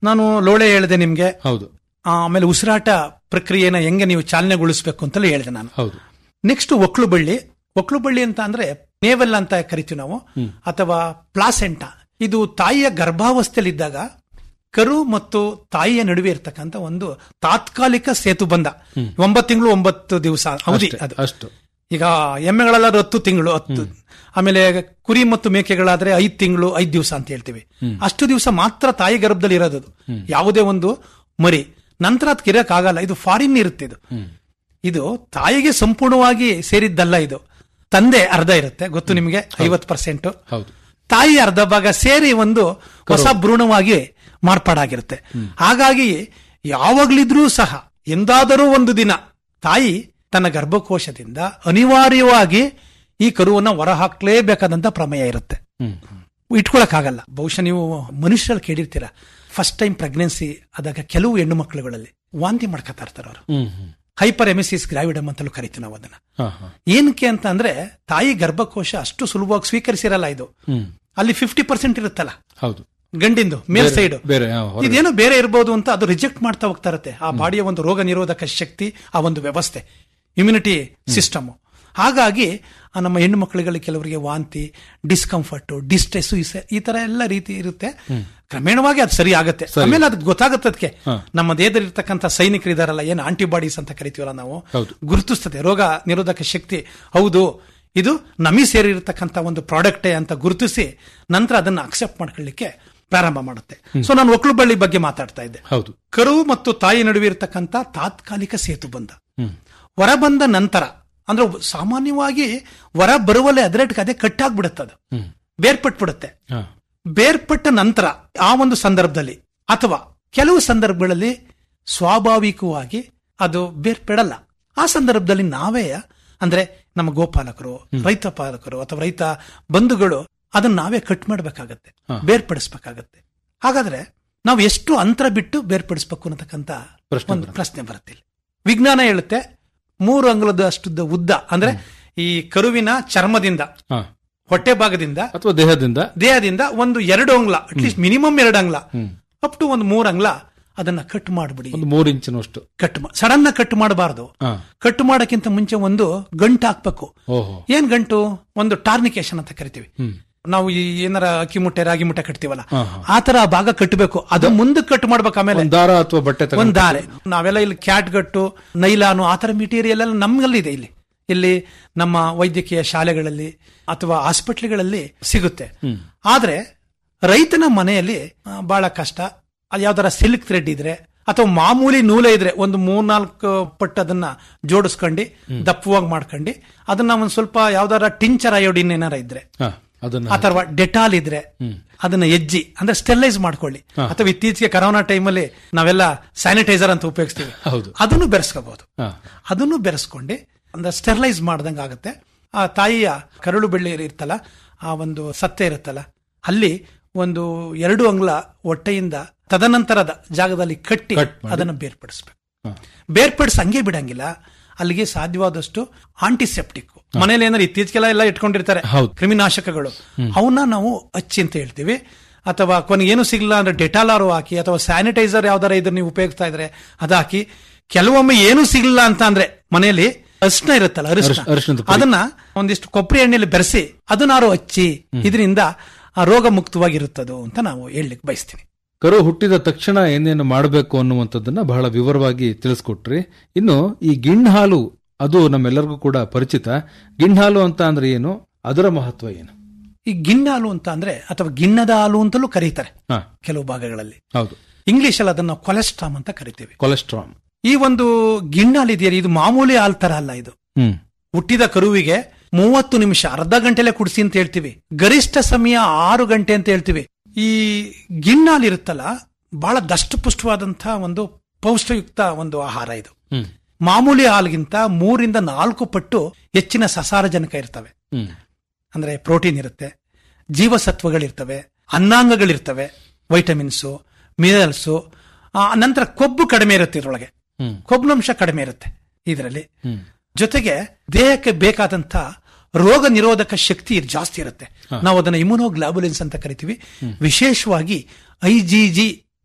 ನಾನು ಲೋಳೆ ಹೇಳಿದೆ ನಿಮ್ಗೆ ಹೌದು ಆಮೇಲೆ ಉಸಿರಾಟ ಪ್ರಕ್ರಿಯೆನ ಹೆಂಗೆ ನೀವು ಚಾಲನೆಗೊಳಿಸಬೇಕು ಅಂತಲೂ ಹೇಳಿದೆ ನಾನು ಹೌದು ನೆಕ್ಸ್ಟ್ ಒಕ್ಲು ಬಳ್ಳಿ ಒಕ್ಲು ಬಳ್ಳಿ ಅಂತ ಅಂದ್ರೆ ನೇವಲ್ ಅಂತ ಕರಿತೀವಿ ನಾವು ಅಥವಾ ಪ್ಲಾಸೆಂಟ ಇದು ತಾಯಿಯ ಗರ್ಭಾವಸ್ಥೆಯಲ್ಲಿದ್ದಾಗ ಕರು ಮತ್ತು ತಾಯಿಯ ನಡುವೆ ಇರ್ತಕ್ಕಂಥ ಒಂದು ತಾತ್ಕಾಲಿಕ ಸೇತು ಬಂಧ ಒಂಬತ್ತು ತಿಂಗಳು ಒಂಬತ್ತು ದಿವಸ ಅವಧಿ ಅಷ್ಟೇ, ಅದು ಅಷ್ಟು ಈಗ ಎಮ್ಮೆಗಳಲ್ಲಾದ್ರೆ ಹತ್ತು ತಿಂಗಳು ಹತ್ತು ಆಮೇಲೆ ಕುರಿ ಮತ್ತು ಮೇಕೆಗಳಾದ್ರೆ ಐದ್ ತಿಂಗಳು ಐದ್ ದಿವಸ ಅಂತ ಹೇಳ್ತೀವಿ ಅಷ್ಟು ದಿವಸ ಮಾತ್ರ ತಾಯಿ ಗರ್ಭದಲ್ಲಿ ಇರೋದು ಅದು. ಯಾವುದೇ ಒಂದು ಮರಿ ನಂತರ ಅದಕ್ಕೆ ಇರಕ್ ಆಗಲ್ಲ ಇದು ಫಾರಿನ್ ಇರುತ್ತೆ ಇದು ಇದು ತಾಯಿಗೆ ಸಂಪೂರ್ಣವಾಗಿ ಸೇರಿದ್ದಲ್ಲ ಇದು ತಂದೆ ಅರ್ಧ ಇರುತ್ತೆ ಗೊತ್ತು ನಿಮಗೆ ಐವತ್ತು ಪರ್ಸೆಂಟ್ ಹೌದು ತಾಯಿ ಅರ್ಧ ಭಾಗ ಸೇರಿ ಒಂದು ಹೊಸ ಭ್ರೂಣವಾಗಿ ಮಾರ್ಪಾಡಾಗಿರುತ್ತೆ ಹಾಗಾಗಿ ಯಾವಾಗ್ಲಿದ್ರೂ ಸಹ ಎಂದಾದರೂ ಒಂದು ದಿನ ತಾಯಿ ತನ್ನ ಗರ್ಭಕೋಶದಿಂದ ಅನಿವಾರ್ಯವಾಗಿ ಈ ಕರುವನ್ನ ಹೊರ ಹಾಕ್ಲೇಬೇಕಾದಂತ ಪ್ರಮೇಯ ಇರುತ್ತೆ ಹ್ಮ್ ಇಟ್ಕೊಳಕ್ಕಾಗಲ್ಲ ಬಹುಶಃ ನೀವು ಮನುಷ್ಯರಲ್ಲಿ ಕೇಳಿರ್ತೀರ ಫಸ್ಟ್ ಟೈಮ್ ಪ್ರೆಗ್ನೆನ್ಸಿ ಆದಾಗ ಕೆಲವು ಹೆಣ್ಣು ಮಕ್ಕಳುಗಳಲ್ಲಿ ವಾಂತಿ ಮಾಡ್ಕೊತಾ ಇರ್ತಾರೆ ಅವರು ಹ್ಮ್ ಹ್ಮ್ ಹೈಪರ್ ಎಮಿಸಿಸ್ ಗ್ರಾವಿಡಮ್ ಅಂತಲೂ ಕರಿತೀವಿ ನಾವು ಅದನ್ನ ಹಾ ಹಾ ಏನಕ್ಕೆ ಅಂತ ಅಂದ್ರೆ ತಾಯಿ ಗರ್ಭಕೋಶ ಅಷ್ಟು ಸುಲಭವಾಗಿ ಸ್ವೀಕರಿಸಿರಲ್ಲ ಇದು ಹ್ಮ್ ಅಲ್ಲಿ ಫಿಫ್ಟಿ ಪರ್ಸೆಂಟ್ ಇರುತ್ತಲ್ಲ ಹೌದು ಗಂಡಿಂದು ಮೇಲ್ ಬೇರೆ- ಸೈಡ್ ಬೇರೆ, ಹಾ, ಹೊರಗೆ. ಇದೇನೋ ಬೇರೆ ಇರ್ಬೋದು ಅಂತ ಅದು ರಿಜೆಕ್ಟ್ ಮಾಡ್ತಾ ಹೋಗ್ತಾ ಇರುತ್ತೆ ಆ ಬಾಡಿಯ ಒಂದು ರೋಗ ನಿರೋಧಕ ಶಕ್ತಿ ಆ ಒಂದು ವ್ಯವಸ್ಥೆ ಇಮ್ಯುನಿಟಿ ಸಿಸ್ಟಮ್ ಹಾಗಾಗಿ ಆ ನಮ್ಮ ಹೆಣ್ಣು ಮಕ್ಕಳುಗಳಿಗೆ ಕೆಲವರಿಗೆ ವಾಂತಿ ಡಿಸ್ಕಂಫರ್ಟ್ ಡಿಸ್ಟ್ರೆಸ್ ಈ ತರ ಎಲ್ಲ ರೀತಿ ಇರುತ್ತೆ ಕ್ರಮೇಣವಾಗಿ ಅದು ಸರಿ ಆಗುತ್ತೆ ಆಮೇಲೆ ಅದು ಗೊತ್ತಾಗುತ್ತೆ ಅದಕ್ಕೆ ನಮ್ಮ ದೇಹದಲ್ಲಿ ಇರ್ತಕ್ಕಂಥ ಸೈನಿಕರು ಇದಾರಲ್ಲ ಏನು ಆಂಟಿಬಾಡೀಸ್ ಅಂತ ಕರಿತೀವಲ್ಲ ನಾವು ಹೌದು. ಗುರುತಿಸ್ತದೆ ರೋಗ ನಿರೋಧಕ ಶಕ್ತಿ ಹೌದು ಇದು ನಮಗೆ ಸೇರಿರ್ತಕ್ಕಂಥ ಒಂದು ಪ್ರಾಡಕ್ಟೇ ಅಂತ ಗುರುತಿಸಿ ನಂತರ ಅದನ್ನ ಅಕ್ಸೆಪ್ಟ್ ಮಾಡ್ಕೊಳ್ಳಿಕ್ಕೆ ಪ್ರಾರಂಭ ಮಾಡುತ್ತೆ ಸೊ ನಾನು ಒಕ್ಲು ಬಳ್ಳಿ ಬಗ್ಗೆ ಮಾತಾಡ್ತಾ ಇದ್ದೆ ಹೌದು ಕರು ಮತ್ತು ತಾಯಿ ನಡುವೆ ಇರತಕ್ಕಂಥ ತಾತ್ಕಾಲಿಕ ಸೇತು ಬಂಧ ಹೊರ ಬಂದ ನಂತರ ಅಂದ್ರೆ ಸಾಮಾನ್ಯವಾಗಿ ಹೊರ ಬರುವಲ್ಲೇ ಅದರಟ್ಗೆ ಅದೇ ಕಟ್ಟಾಗ್ಬಿಡುತ್ತೆ ಅದು ಬೇರ್ಪಟ್ಬಿಡುತ್ತೆ ಹಾ ಬೇರ್ಪಟ್ಟ ನಂತರ ಆ ಒಂದು ಸಂದರ್ಭದಲ್ಲಿ ಅಥವಾ ಕೆಲವು ಸಂದರ್ಭಗಳಲ್ಲಿ ಸ್ವಾಭಾವಿಕವಾಗಿ ಅದು ಬೇರ್ಪಡಲ್ಲ ಆ ಸಂದರ್ಭದಲ್ಲಿ ನಾವೇ ಅಂದ್ರೆ ನಮ್ಮ ಗೋಪಾಲಕರು ರೈತ ಪಾಲಕರು ಅಥವಾ ರೈತ ಬಂಧುಗಳು ಅದನ್ನ ನಾವೇ ಕಟ್ ಮಾಡಬೇಕಾಗತ್ತೆ ಬೇರ್ಪಡಿಸ್ಬೇಕಾಗತ್ತೆ ಹಾಗಾದ್ರೆ ನಾವು ಎಷ್ಟು ಅಂತರ ಬಿಟ್ಟು ಬೇರ್ಪಡಿಸ್ಬೇಕು ಅನ್ನತಕ್ಕಂತ ಪ್ರಶ್ನೆ ಒಂದು ಪ್ರಶ್ನೆ ಬರುತ್ತೆ ಇಲ್ಲಿ. ವಿಜ್ಞಾನ ಹೇಳುತ್ತೆ ಮೂರು ಅಂಗುಲದಷ್ಟು ಉದ್ದ ಅಂದ್ರೆ ಈ ಕರುವಿನ ಚರ್ಮದಿಂದ ಹಾ ಹೊಟ್ಟೆ ಭಾಗದಿಂದ ಅಥವಾ ದೇಹದಿಂದ ದೇಹದಿಂದ ಒಂದು ಎರಡು ಅಂಗ್ಲ ಅಟ್ಲೀಸ್ಟ್ ಮಿನಿಮಮ್ ಎರಡು ಅಂಗ್ಲ ಅಪ್ ಟು ಒಂದು ಮೂರ್ ಅಂಗ್ಲ ಅದನ್ನ ಕಟ್ ಮಾಡ್ಬಿಡಿ ಒಂದು ಮೂರು ಇಂಚಿನಷ್ಟು ಕಟ್ ಸಡನ್ ಕಟ್ ಮಾಡಬಾರದು ಹಾ ಕಟ್ ಮಾಡಕ್ಕಿಂತ ಮುಂಚೆ ಒಂದು ಗಂಟು ಹಾಕ್ಬೇಕು ಓಹೋ ಏನ್ ಗಂಟು ಒಂದು ಟಾರ್ನಿಕೇಶನ್ ಅಂತ ಕರಿತೀವಿ ಹ್ಮ್ ನಾವು ಈ ಏನಾರ ಅಕ್ಕಿ ಮುಟ್ಟೆ ರಾಗಿ ಮುಟ್ಟೆ ಕಟ್ತೀವಲ್ಲ ಹಾ, ಹಾ. ಆ ತರ ಆ ಭಾಗ ಕಟ್ಟಬೇಕು ಅದು ಮುಂದಕ್ಕೆ ಕಟ್ ಮಾಡ್ಬೇಕು ಆಮೇಲೆ ಒಂದ್ ದಾರ ಅಥವಾ ಬಟ್ಟೆ ತಗೊಂಡು ಒಂದ್ ದಾರೆ ನಾವೆಲ್ಲ ಇಲ್ಲಿ ಕ್ಯಾಟ್ ಗಟ್ಟು ನೈಲಾನು ಆ ತರ ಮೆಟೀರಿಯಲ್ ಎಲ್ಲ ನಮ್ಮಲ್ಲಿದೆ ಇಲ್ಲಿ ಇಲ್ಲಿ ನಮ್ಮ ವೈದ್ಯಕೀಯ ಶಾಲೆಗಳಲ್ಲಿ ಅಥವಾ ಹಾಸ್ಪಿಟ್ಲ್ಗಳಲ್ಲಿ ಸಿಗುತ್ತೆ ಆದ್ರೆ ರೈತನ ಮನೆಯಲ್ಲಿ ಆ, ಬಹಳ ಕಷ್ಟ ಅದು ಯಾವ್ದಾರ ಸಿಲ್ಕ್ ಥ್ರೆಡ್ ಇದ್ರೆ ಅಥವಾ ಮಾಮೂಲಿ ನೂಲೆ ಇದ್ರೆ ಒಂದು ಮೂರ್ನಾಲ್ಕು ಪಟ್ಟು ಅದನ್ನ ಜೋಡಿಸ್ಕೊಂಡು ದಪ್ಪವಾಗಿ ಮಾಡ್ಕೊಂಡು ಅದನ್ನ ಒಂದ್ ಸ್ವಲ್ಪ ಯಾವ್ದಾರ ಟಿಂಚರ್ ಅಯೋಡಿನ್ ಏನಾರ ಇದ್ರೆ ಹಾ ಅದನ್ನ ಅಥವಾ ಡೆಟಾಲ್ ಇದ್ರೆ ಅದನ್ನ ಎಜ್ಜಿ ಅಂದ್ರೆ ಸ್ಟೆರಿಲೈಸ್ ಮಾಡ್ಕೊಳ್ಳಿ ಅಥವಾ ಇತ್ತೀಚೆಗೆ ಕರೋನಾ ಟೈಮಲ್ಲಿ ನಾವೆಲ್ಲ ಸ್ಯಾನಿಟೈಸರ್ ಅಂತ ಉಪಯೋಗಿಸ್ತೀವಿ ಹೌದು ಅದನ್ನು ಬೆರೆಸ್ಕೋಬಹುದು ಹಾ ಅದನ್ನು ಬೆರೆಸ್ಕೊಂಡು ಅಂದ್ರೆ ಸ್ಟೆರಿಲೈಸ್ ಮಾಡ್ದಂಗ ಆಗುತ್ತೆ ಆ ತಾಯಿಯ ಕರಳು ಬೆಳ್ಳಿ ಇರ್ತಲ್ಲ ಆ ಒಂದು ಸತ್ತೆ ಇರುತ್ತಲ್ಲ ಅಲ್ಲಿ ಒಂದು ಎರಡು ಅಂಗ್ಲ ಹೊಟ್ಟೆಯಿಂದ ತದನಂತರದ ಜಾಗದಲ್ಲಿ ಕಟ್ಟಿ ಕಟ್ ಮಾಡಿ. ಅದನ್ನು ಬೇರ್ಪಡಿಸ್ಬೇಕು ಹಾ. ಬೇರ್ಪಡಿಸಿ ಹಂಗೆ ಬಿಡಂಗಿಲ್ಲ ಅಲ್ಲಿಗೆ ಸಾಧ್ಯವಾದಷ್ಟು ಆಂಟಿಸೆಪ್ಟಿಕ್ ಮನೇಲಿ ಏನಾದ್ರು ಇತ್ತೀಚೆಗೆಲ್ಲ ಎಲ್ಲ ಇಟ್ಕೊಂಡಿರ್ತಾರೆ ಹೌದು. ಕ್ರಿಮಿನಾಶಕಗಳು ಅವನ್ನ ನಾವು ಹಚ್ಚಿ ಅಂತ ಹೇಳ್ತೀವಿ ಅಥವಾ ಕೊನೆಗೆ ಏನು ಸಿಗಲ್ಲ ಅಂದ್ರೆ ಡೆಟಾಲಾರು ಹಾಕಿ ಅಥವಾ ಸ್ಯಾನಿಟೈಸರ್ ಯಾವ್ದಾರ ಇದ್ರ ನೀವು ಉಪಯೋಗಿಸ್ತಾ ಇದ್ರೆ ಅದು ಹಾಕಿ ಕೆಲವೊಮ್ಮೆ ಏನು ಸಿಗಲ್ಲ ಅಂತ ಅಂದ್ರೆ ಮನೆಯಲ್ಲಿ ಅರಿಶಿನ ಇರುತ್ತಲ್ಲ ಅರಿಶ್- ಅರಿಶಿಣದ ಅರಿಶಿನ ಪುಡಿ. ಅದನ್ನ ಒಂದಿಷ್ಟು ಕೊಬ್ಬರಿ ಎಣ್ಣೆಯಲ್ಲಿ ಬೆರೆಸಿ ಅದನ್ನಾರು ಹಚ್ಚಿ ಇದರಿಂದ ಆ ರೋಗ ಮುಕ್ತವಾಗಿರುತ್ತದು ಅಂತ ನಾವು ಹೇಳಲಿಕ್ಕೆ ಬಯಸ್ತೀನಿ ಕರು ಹುಟ್ಟಿದ ತಕ್ಷಣ ಏನೇನು ಮಾಡಬೇಕು ಅನ್ನುವಂಥದ್ದನ್ನ ಬಹಳ ವಿವರವಾಗಿ ತಿಳಿಸ್ಕೊಟ್ರಿ ಇನ್ನು ಈ ಗಿಣ್ಣ್ ಹಾಲು ಅದು ನಮ್ಮೆಲ್ಲರಿಗೂ ಕೂಡ ಪರಿಚಿತ ಗಿಣ್ಣ್ ಹಾಲು ಅಂತ ಅಂದ್ರೆ ಏನು ಅದರ ಮಹತ್ವ ಏನು ಈ ಗಿಣ್ಣ ಹಾಲು ಅಂತ ಅಂದ್ರೆ ಅಥವಾ ಗಿಣ್ಣದ ಹಾಲು ಅಂತಲೂ ಕರೀತಾರೆ ಹಾ ಕೆಲವು ಭಾಗಗಳಲ್ಲಿ ಹೌದು ಇಂಗ್ಲಿಷ್ ಅಲ್ಲಿ ಅದನ್ನ ಕೊಲೆಸ್ಟ್ರಾಮ್ ಅಂತ ಕರಿತೀವಿ ಕೊಲೆಸ್ಟ್ರಾಮ್ ಈ ಒಂದು ಗಿಣ್ಣಾಲ್ ಇದೆಯಲ್ಲ ಇದು ಮಾಮೂಲಿ ಹಾಲ್ ತರ ಅಲ್ಲ ಇದು ಹ್ಮ್ ಹುಟ್ಟಿದ ಕರುವಿಗೆ ಮೂವತ್ತು ನಿಮಿಷ ಅರ್ಧ ಗಂಟೆಲೆ ಕುಡಿಸಿ ಅಂತ ಹೇಳ್ತೀವಿ ಗರಿಷ್ಠ ಸಮಯ ಆರು ಗಂಟೆ ಅಂತ ಹೇಳ್ತೀವಿ ಈ ಗಿಣ್ಣಾಲ್ ಇರುತ್ತಲ್ಲ ಬಹಳ ದಷ್ಟಪುಷ್ಟವಾದಂತಹ ಒಂದು ಪೌಷ್ಟಿಯುಕ್ತ ಒಂದು ಆಹಾರ ಇದು ಹ್ಮ್ ಮಾಮೂಲಿ ಹಾಲ್ಗಿಂತ ಮೂರಿಂದ ನಾಲ್ಕು ಪಟ್ಟು ಹೆಚ್ಚಿನ ಸಸಾರಜನಕ ಇರ್ತವೆ ಹ್ಮ್ ಅಂದ್ರೆ ಪ್ರೋಟೀನ್ ಇರುತ್ತೆ ಜೀವಸತ್ವಗಳಿರ್ತವೆ ಅನ್ನಾಂಗಗಳಿರ್ತವೆ ವೈಟಮಿನ್ಸು ಮಿನರಲ್ಸು ನಂತರ ಕೊಬ್ಬು ಕಡಿಮೆ ಇರುತ್ತೆ ಇದರೊಳಗೆ ಹ್ಮ್ ಕೊಬ್ಬಿನಂಶ ಕಡಿಮೆ ಇರುತ್ತೆ ಇದರಲ್ಲಿ ಹ್ಮ್ ಜೊತೆಗೆ ದೇಹಕ್ಕೆ ಬೇಕಾದಂತ ರೋಗ ನಿರೋಧಕ ಶಕ್ತಿ ಇರ್- ಜಾಸ್ತಿ ಇರುತ್ತೆ ನಾವು ಅದನ್ನ ಇಮ್ಯುನೋಗ್ಲಾಬುಲಿನ್ಸ್ ಅಂತ ಕರಿತೀವಿ ವಿಶೇಷವಾಗಿ ಐ ಜಿ ಜಿ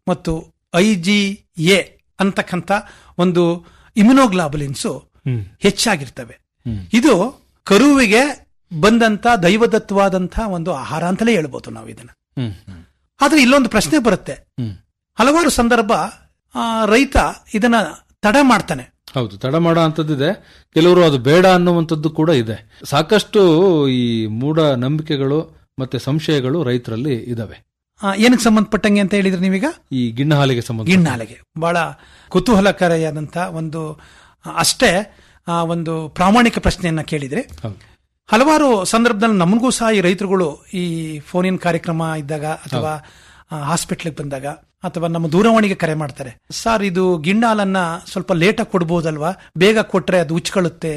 ಮತ್ತು ಐ ಜಿ ಎ ಅಂತಕ್ಕಂಥ ಒಂದು ಇಮ್ಯುನೋಗ್ಲಾಬುಲಿನ್ಸ್ ಹೆಚ್ಚಾಗಿರ್ತವೆ ಇದು ಕರುವಿಗೆ ಬಂದಂತ ದೈವದತ್ತವಾದಂತ ಒಂದು ಆಹಾರ ಅಂತಲೇ ಹೇಳ್ಬೋದು ನಾವು ಇದನ್ನ ಹ್ಮ್ ಹ್ಮ್ ಆದ್ರೆ ಇಲ್ಲೊಂದು ಪ್ರಶ್ನೆ ಬರುತ್ತೆ ಹ್ಮ್ ಹಲವಾರು ಸಂದರ್ಭ ಆ, ರೈತ ಇದನ್ನ ತಡ ಮಾಡ್ತಾನೆ ಹೌದು ತಡ ಮಾಡೋ ಅಂತದ್ದಿದೆ ಕೆಲವರು ಅದು ಬೇಡ ಅನ್ನುವಂಥದ್ದು ಕೂಡ ಇದೆ ಸಾಕಷ್ಟು ಈ ಮೂಢ ನಂಬಿಕೆಗಳು ಮತ್ತೆ ಸಂಶಯಗಳು ರೈತರಲ್ಲಿ ಇದಾವೆ ಆ, ಏನಕ್ಕೆ ಸಂಬಂಧಪಟ್ಟಂಗೆ ಅಂತ ಹೇಳಿದ್ರೆ ನೀವೀಗ ಈ ಗಿಣ್ಣ ಹಾಲಿಗೆ ಸಂಬಂಧ ಗಿಣ್ಣಾಲೆಗೆ ಬಹಳ ಕುತೂಹಲಕಾರಿಯಾದಂತ ಒಂದು ಆ, ಅಷ್ಟೇ ಆ, ಒಂದು ಪ್ರಾಮಾಣಿಕ ಪ್ರಶ್ನೆಯನ್ನ ಕೇಳಿದ್ರೆ ಹೌದು ಹಲವಾರು ಸಂದರ್ಭದಲ್ಲಿ ನಮಗೂ ಸಹ ಈ ರೈತರುಗಳು ಈ ಫೋನಿನ ಕಾರ್ಯಕ್ರಮ ಇದ್ದಾಗ ಅಥವಾ ಹಾಸ್ಪಿಟ್ಲಿಗೆ ಬಂದಾಗ ಅಥವಾ ನಮ್ಮ ದೂರವಾಣಿಗೆ ಕರೆ ಮಾಡ್ತಾರೆ ಸರ್ ಇದು ಗಿಣ್ಣಾಲನ್ನ ಸ್ವಲ್ಪ ಲೇಟಾಗಿ ಕೊಡ್ಬೋದಲ್ವಾ ಬೇಗ ಕೊಟ್ರೆ ಅದು ಉಚ್ಕೊಳ್ಳುತ್ತೆ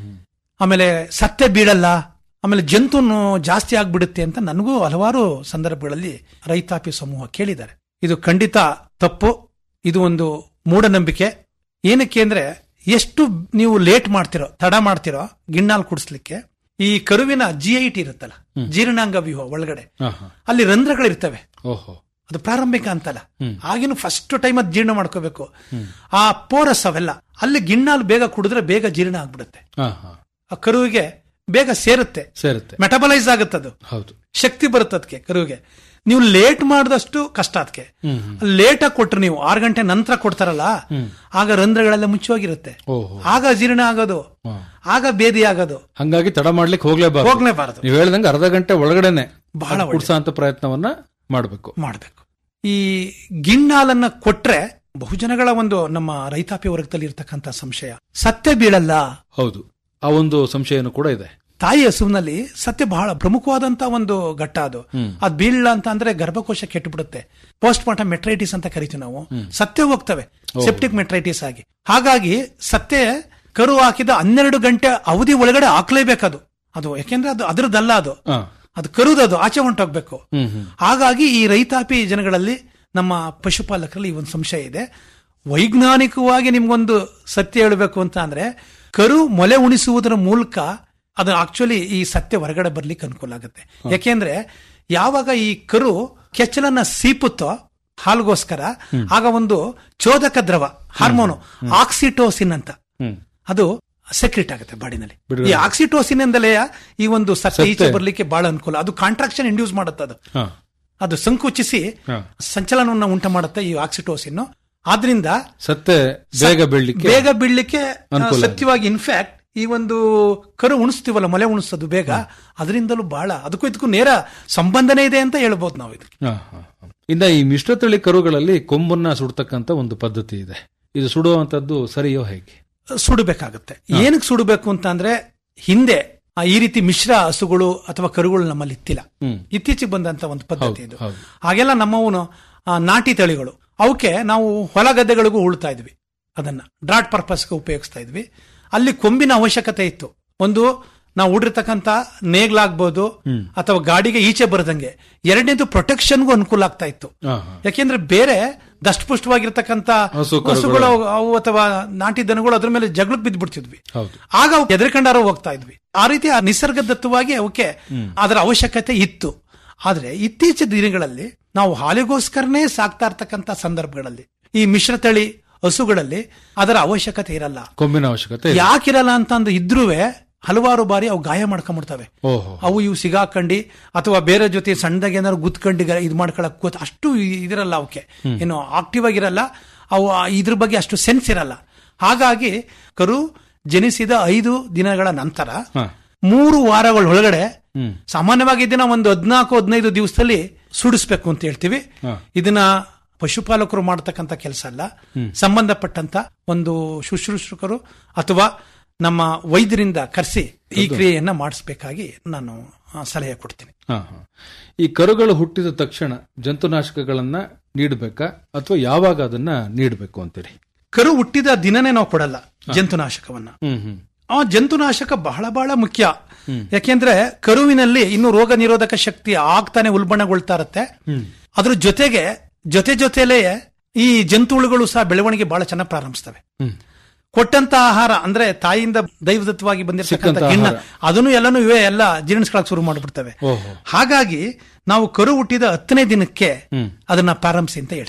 ಆಮೇಲೆ ಸತ್ತೆ ಬೀಳಲ್ಲ ಆಮೇಲೆ ಜಂತುನು ಜಾಸ್ತಿ ಆಗ್ಬಿಡುತ್ತೆ ಅಂತ ನನಗೂ ಹಲವಾರು ಸಂದರ್ಭಗಳಲ್ಲಿ ರೈತಾಪಿ ಸಮೂಹ ಕೇಳಿದ್ದಾರೆ ಇದು ಖಂಡಿತ ತಪ್ಪು ಇದು ಒಂದು ಮೂಢನಂಬಿಕೆ ಏನಕ್ಕೆ ಅಂದ್ರೆ ಎಷ್ಟು ನೀವು ಲೇಟ್ ಮಾಡ್ತಿರೋ ತಡ ಮಾಡ್ತಿರೋ ಗಿಣ್ಣಾಲ್ ಕುಡಿಸ್ಲಿಕ್ಕೆ ಈ ಕರುವಿನ ಜಿ ಐ ಟಿ ಇರುತ್ತಲ್ಲ ಜೀರ್ಣಾಂಗ ವ್ಯೂಹ ಒಳಗಡೆ ಹಾ ಹಾ ಅಲ್ಲಿ ರಂಧ್ರಗಳಿರ್ತವೆ ಓಹೋ ಅದು ಪ್ರಾರಂಭಿಕ ಅಂತಲ್ಲ ಆಗಿನ ಫಸ್ಟ್ ಟೈಮ್ ಅದು ಜೀರ್ಣ ಮಾಡ್ಕೋಬೇಕು ಆ ಪೋರಸ್ ಅವೆಲ್ಲ ಅಲ್ಲಿ ಗಿಣ್ಣಾಲ್ ಬೇಗ ಕುಡಿದ್ರೆ ಬೇಗ ಜೀರ್ಣ ಆಗ್ಬಿಡುತ್ತೆ ಹಾ ಹಾ ಆ ಕರುವಿಗೆ ಬೇಗ ಸೇರುತ್ತೆ ಸೇರುತ್ತೆ ಮೆಟಬಲೈಸ್ ಆಗುತ್ತದು ಹೌದು ಶಕ್ತಿ ಬರುತ್ತೆ ಅದಕ್ಕೆ ಕರುವಿಗೆ ನೀವು ಲೇಟ್ ಮಾಡಿದಷ್ಟು ಕಷ್ಟ ಅದಕ್ಕೆ ಲೇಟ್ ಆಗಿ ಕೊಟ್ರೆ ನೀವು ಆರು ಗಂಟೆ ನಂತರ ಕೊಡ್ತಾರಲ್ಲ ಆಗ ರಂಧ್ರಗಳೆಲ್ಲ ಮುಚ್ಚೋಗಿರುತ್ತೆ ಓಹೋ ಆಗ ಜೀರ್ಣ ಆಗೋದು ಆಗ ಬೇದಿ ಆಗೋದು ಹಂಗಾಗಿ ತಡ ಮಾಡ್ಲಿಕ್ಕೆ ಹೋಗ್ಲೇಬಾರ್ದು ಹೋಗ್ಲೇಬಾರದು ನೀವು ಹೇಳ್ದಂಗೆ ಅರ್ಧ ಗಂಟೆ ಒಳಗಡೆನೆ ಬಹಳ ಅದ್ ಕುಡ್ಸೋಂತ ಪ್ರಯತ್ನವನ್ನ ಮಾಡಬೇಕು ಮಾಡಬೇಕು ಈ ಗಿಣ್ಣಾಲನ್ನ ಕೊಟ್ರೆ ಬಹುಜನಗಳ ಒಂದು ನಮ್ಮ ರೈತಾಪಿ ವರ್ಗದಲ್ಲಿ ಇರ್ತಕ್ಕಂಥ ಸಂಶಯ ಸತ್ಯ ಬೀಳಲ್ಲ ಹೌದು ಆ ಒಂದು ಸಂಶಯನೂ ಕೂಡ ಇದೆ ತಾಯಿ ಹಸುವಿನಲ್ಲಿ ಸತ್ಯ ಬಹಳ ಪ್ರಮುಖವಾದಂತ ಒಂದು ಘಟ್ಟ ಅದು ಅದ್ ಬೀಳಲ್ಲ ಅಂತ ಅಂದ್ರೆ ಗರ್ಭಕೋಶ ಕೆಟ್ಟು ಬಿಡುತ್ತೆ ಪೋಸ್ಟ್ ಮಾರ್ಟಮ್ ಮೆಟ್ರೈಟಿಸ್ ಅಂತ ಕರಿತೀವಿ ನಾವು ಸತ್ಯ ಹೋಗ್ತವೆ ಸೆಪ್ಟಿಕ್ ಮೆಟ್ರೈಟಿಸ್ ಆಗಿ ಹಾಗಾಗಿ ಸತ್ಯ ಕರು ಹಾಕಿದ ಹನ್ನೆರಡು ಗಂಟೆ ಅವಧಿ ಒಳಗಡೆ ಹಾಕ್ಲೇಬೇಕದು ಅದು ಯಾಕೆಂದ್ರೆ ಅದು ಅದರದ್ದಲ್ಲ ಅದು ಹಾ ಅದು ಕರುದದು ಆಚೆ ಹೊಂಟೋಗ್ಬೇಕು ಹ್ಮ್ ಹ್ಮ್ ಹಾಗಾಗಿ ಈ ರೈತಾಪಿ ಜನಗಳಲ್ಲಿ ನಮ್ಮ ಪಶುಪಾಲಕರಲ್ಲಿ ಈ ಒಂದು ಸಂಶಯ ಇದೆ ವೈಜ್ಞಾನಿಕವಾಗಿ ನಿಮ್ಗೊಂದು ಸತ್ಯ ಹೇಳಬೇಕು ಅಂತ ಅಂದ್ರೆ ಕರು ಮೊಲೆ ಉಣಿಸುವುದರ ಮೂಲಕ ಅದು ಆಕ್ಚುಲಿ ಈ ಸತ್ಯ ಹೊರಗಡೆ ಬರ್ಲಿಕ್ಕೆ ಅನುಕೂಲ ಆಗುತ್ತೆ ಯಾಕೆಂದ್ರೆ ಯಾವಾಗ ಈ ಕರು ಕೆಚ್ಚಲನ್ನ ಸೀಪುತ್ತೋ ಹಾಲ್ಗೋಸ್ಕರ ಆಗ ಒಂದು ಚೋದಕ ದ್ರವ ಹಾರ್ಮೋನು ಆಕ್ಸಿಟೋಸಿನ್ ಅಂತ ಹ್ಮ್ ಅದು ಸೆಕ್ರೆಟ್ ಆಗುತ್ತೆ ಬಾಡಿನಲ್ಲಿ ಬಿಡುಗಡೆ ಈ ಆಕ್ಸಿಟೋಸಿನ್ ಇಂದಲೇ ಈ ಒಂದು ಸತ್ಯ ಸತ್ಯ. ಈಚೆ ಬರ್ಲಿಕ್ಕೆ ಬಹಳ ಅನುಕೂಲ ಅದು ಕಾಂಟ್ರಾಕ್ಷನ್ ಇಂಡ್ಯೂಸ್ ಮಾಡುತ್ತೆ ಅದು ಹಾ ಅದು ಸಂಕುಚಿಸಿ ಹಾ. ಸಂಚಲನವನ್ನು ಉಂಟು ಮಾಡುತ್ತೆ ಈ ಆಕ್ಸಿಟೋಸಿನ್ ಆದ್ರಿಂದ ಸತ್ಯ ಬೇಗ ಬೀಳ್ಲಿಕ್ಕೆ ಬೇಗ ಬೀಳ್ಲಿಕ್ಕೆ ಆ, ಅನುಕೂಲ ಸತ್ಯವಾಗಿ ಇನ್ಫ್ಯಾಕ್ಟ್ ಈ ಒಂದು ಕರು ಉಣಿಸ್ತೀವಲ್ಲ ಮೊಲೆ ಉಣಿಸೋದು ಬೇಗ ಅದರಿಂದಲೂ ಬಹಳ ಅದಕ್ಕೂ ಇದಕ್ಕೂ ನೇರ ಸಂಬಂಧನೇ ಇದೆ ಅಂತ ಹೇಳ್ಬೋದು ನಾವು ಇದು ಹಾ, ಹಾ, ಹಾ. ಇನ್ನ ಈ ಮಿಶ್ರತಳಿ ಕರುಗಳಲ್ಲಿ ಕೊಂಬನ್ನ ಸುಡ್ತಕ್ಕಂತ ಒಂದು ಪದ್ಧತಿ ಇದೆ ಇದು ಸುಡುವಂತದ್ದು ಸರಿಯೋ ಹೇಗೆ ಸುಡಬೇಕಾಗುತ್ತೆ ಏನಕ್ಕೆ ಸುಡಬೇಕು ಅಂತ ಅಂದ್ರೆ ಹಿಂದೆ ಆ, ಈ ರೀತಿ ಮಿಶ್ರ ಹಸುಗಳು ಅಥವಾ ಕರುಗಳು ನಮ್ಮಲ್ಲಿ ಇತ್ತಿಲ್ಲ ಹ್ಮ್. ಇತ್ತೀಚೆಗೆ ಬಂದಂತ ಒಂದು ಪದ್ಧತಿ ಹೌದು, ಇದು ಹೌದು. ಹಾಗೆಲ್ಲ ನಮ್ಮವನು ಆ, ನಾಟಿ ತಳಿಗಳು ಅವಕ್ಕೆ ನಾವು ಹೊಲ ಗದ್ದೆಗಳಿಗೂ ಉಳ್ತಾ ಇದ್ವಿ ಅದನ್ನ ಡ್ರಾಟ್ ಪರ್ಪಸ್ಗೆ ಉಪಯೋಗಿಸ್ತಾ ಇದ್ವಿ ಅಲ್ಲಿ ಕೊಂಬಿನ ಅವಶ್ಯಕತೆ ಇತ್ತು ಒಂದು ನಾವು ಉಡಿರ್ತಕ್ಕಂತ ನೇಗ್ಲಾಗ್ಬೋದು ಅಥವಾ ಗಾಡಿಗೆ ಈಚೆ ಬರದಂಗೆ ಎರಡನೇದು ಪ್ರೊಟೆಕ್ಷನ್ಗೂ ಅನುಕೂಲ ಆಗ್ತಾ ಇತ್ತು ಹಾ, ಹಾ. ಯಾಕೆಂದ್ರೆ ಬೇರೆ ದಷ್ಟಪುಷ್ಟವಾಗಿರ್ತಕ್ಕಂಥ ಹಸು ಕರುಗಳು. ಹಸುಗಳು ಅವು ಅಥವಾ ನಾಟಿ ದನಗಳು ಅದ್ರ ಮೇಲೆ ಜಗಳಕ್ಕೆ ಬಿದ್ದು ಬಿಡ್ತಿದ್ವಿ ಹೌದು ಆಗ ಅವು ಎದ್ರಕಂಡಾರ ಹೋಗ್ತಾ ಇದ್ವಿ ಆ ರೀತಿ ಆ ನಿಸರ್ಗದತ್ತವಾಗಿ ಅವಕ್ಕೆ ಅದರ ಅವಶ್ಯಕತೆ ಇತ್ತು ಆದ್ರೆ ಇತ್ತೀಚಿನ ದಿನಗಳಲ್ಲಿ ನಾವು ಹಾಲಿಗೋಸ್ಕರನೇ ಸಾಕ್ತಾ ಇರ್ತಕ್ಕಂಥ ಸಂದರ್ಭಗಳಲ್ಲಿ ಈ ಮಿಶ್ರತಳಿ ಹಸುಗಳಲ್ಲಿ ಅದರ ಅವಶ್ಯಕತೆ ಇರಲ್ಲ ಕೊಂಬಿನ ಅವಶ್ಯಕತೆ ಇದೆ. ಯಾಕಿರಲ್ಲ ಅಂತ ಅಂದು ಇದ್ರೂವೆ ಹಲವಾರು ಬಾರಿ ಅವು ಗಾಯ ಮಾಡ್ಕೊಂಡ್ಬಿಡ್ತವೆ ಓಹೋ ಅವು ಇವು ಸಿಗಾಕಂಡು ಅಥವಾ ಬೇರೆ ಜೊತೆ ಸಣ್ಣದಾಗಿ ಏನಾದ್ರು ಗುತ್ಕಂಡು ಇದು ಮಾಡ್ಕೊಳಕ್ ಕೂತ್ ಅಷ್ಟು ಇದಿರಲ್ಲ ಅವಕ್ಕೆ ಏನು ಆಕ್ಟಿವ್ ಆಗಿರಲ್ಲ ಅವು ಆ ಇದ್ರ ಬಗ್ಗೆ ಅಷ್ಟು ಸೆನ್ಸ್ ಇರಲ್ಲ ಹಾಗಾಗಿ ಕರು ಜನಿಸಿದ ಐದು ದಿನಗಳ ನಂತರ ಹಾ. ಮೂರು ವಾರಗಳ ಒಳಗಡೆ ಹ್ಮ್. ಸಾಮಾನ್ಯವಾಗಿ ಇದನ್ನ ಒಂದು ಹದಿನಾಲ್ಕು ಹದಿನೈದು ದಿವಸದಲ್ಲಿ ಸುಡಿಸ್ಬೇಕು ಅಂತ ಹೇಳ್ತೀವಿ ಹಾ. ಇದನ್ನ ಪಶುಪಾಲಕರು ಮಾಡತಕ್ಕಂತ ಕೆಲಸ ಅಲ್ಲ ಸಂಬಂಧಪಟ್ಟಂತ ಒಂದು ಶುಶ್ರೂಷಕರು ಅಥವಾ ನಮ್ಮ ವೈದ್ಯರಿಂದ ಕರೆಸಿ ಈ ಕ್ರಿಯೆಯನ್ನ ಮಾಡಿಸ್ಬೇಕಾಗಿ ನಾನು ಆ, ಸಲಹೆ ಕೊಡ್ತೀನಿ ಹಾ, ಹಾ. ಈ ಕರುಗಳು ಹುಟ್ಟಿದ ತಕ್ಷಣ ಜಂತುನಾಶಕಗಳನ್ನ ನೀಡಬೇಕಾ ಅಥವಾ ಯಾವಾಗ ಅದನ್ನ ನೀಡಬೇಕು ಅಂತೀರಿ ಕರು ಹುಟ್ಟಿದ ದಿನನೇ ನಾವು ಕೊಡಲ್ಲ ಜಂತುನಾಶಕವನ್ನ ಹ್ಮ್ ಹ್ಮ್ ಆ ಜಂತುನಾಶಕ ಬಹಳ ಬಹಳ ಮುಖ್ಯ ಯಾಕೆಂದ್ರೆ ಕರುವಿನಲ್ಲಿ ಇನ್ನು ರೋಗ ನಿರೋಧಕ ಶಕ್ತಿ ಆಗ್ತಾನೆ ಉಲ್ಬಣಗೊಳ್ತಾ ಇರತ್ತೆ ಅದ್ರ ಜೊತೆಗೆ ಜೊತೆ ಜೊತೆಲೇ ಈ ಜಂತುಹುಳುಗಳು ಸಹ ಬೆಳವಣಿಗೆ ಬಹಳ ಚೆನ್ನಾಗಿ ಪ್ರಾರಂಭಿಸ್ತವೆ ಹ್ಮ್. ಕೊಟ್ಟಂತ ಆಹಾರ ಅಂದ್ರೆ ತಾಯಿಯಿಂದ ದೈವದತ್ತವಾಗಿ ಬಂದಿರತಕ್ಕಂಥ ಸಿಕ್ಕಂತ ಗಿಣ್ಣ ಆಹಾರ. ಅದನ್ನು ಎಲ್ಲನೂ ಇವೇ ಎಲ್ಲ ಜೀರ್ಣಿಸ್ಕೊಳಕ್ ಶುರು ಮಾಡಿಬಿಡ್ತವೆ ಓಹೋ ಹಾಗಾಗಿ ನಾವು ಕರು ಹುಟ್ಟಿದ ಹತ್ತನೇ ದಿನಕ್ಕೆ ಹ್ಮ್. ಅದನ್ನ ಪ್ರಾರಂಭಿಸಿ ಅಂತ ಹೇಳ್ತೀವಿ ನಾವು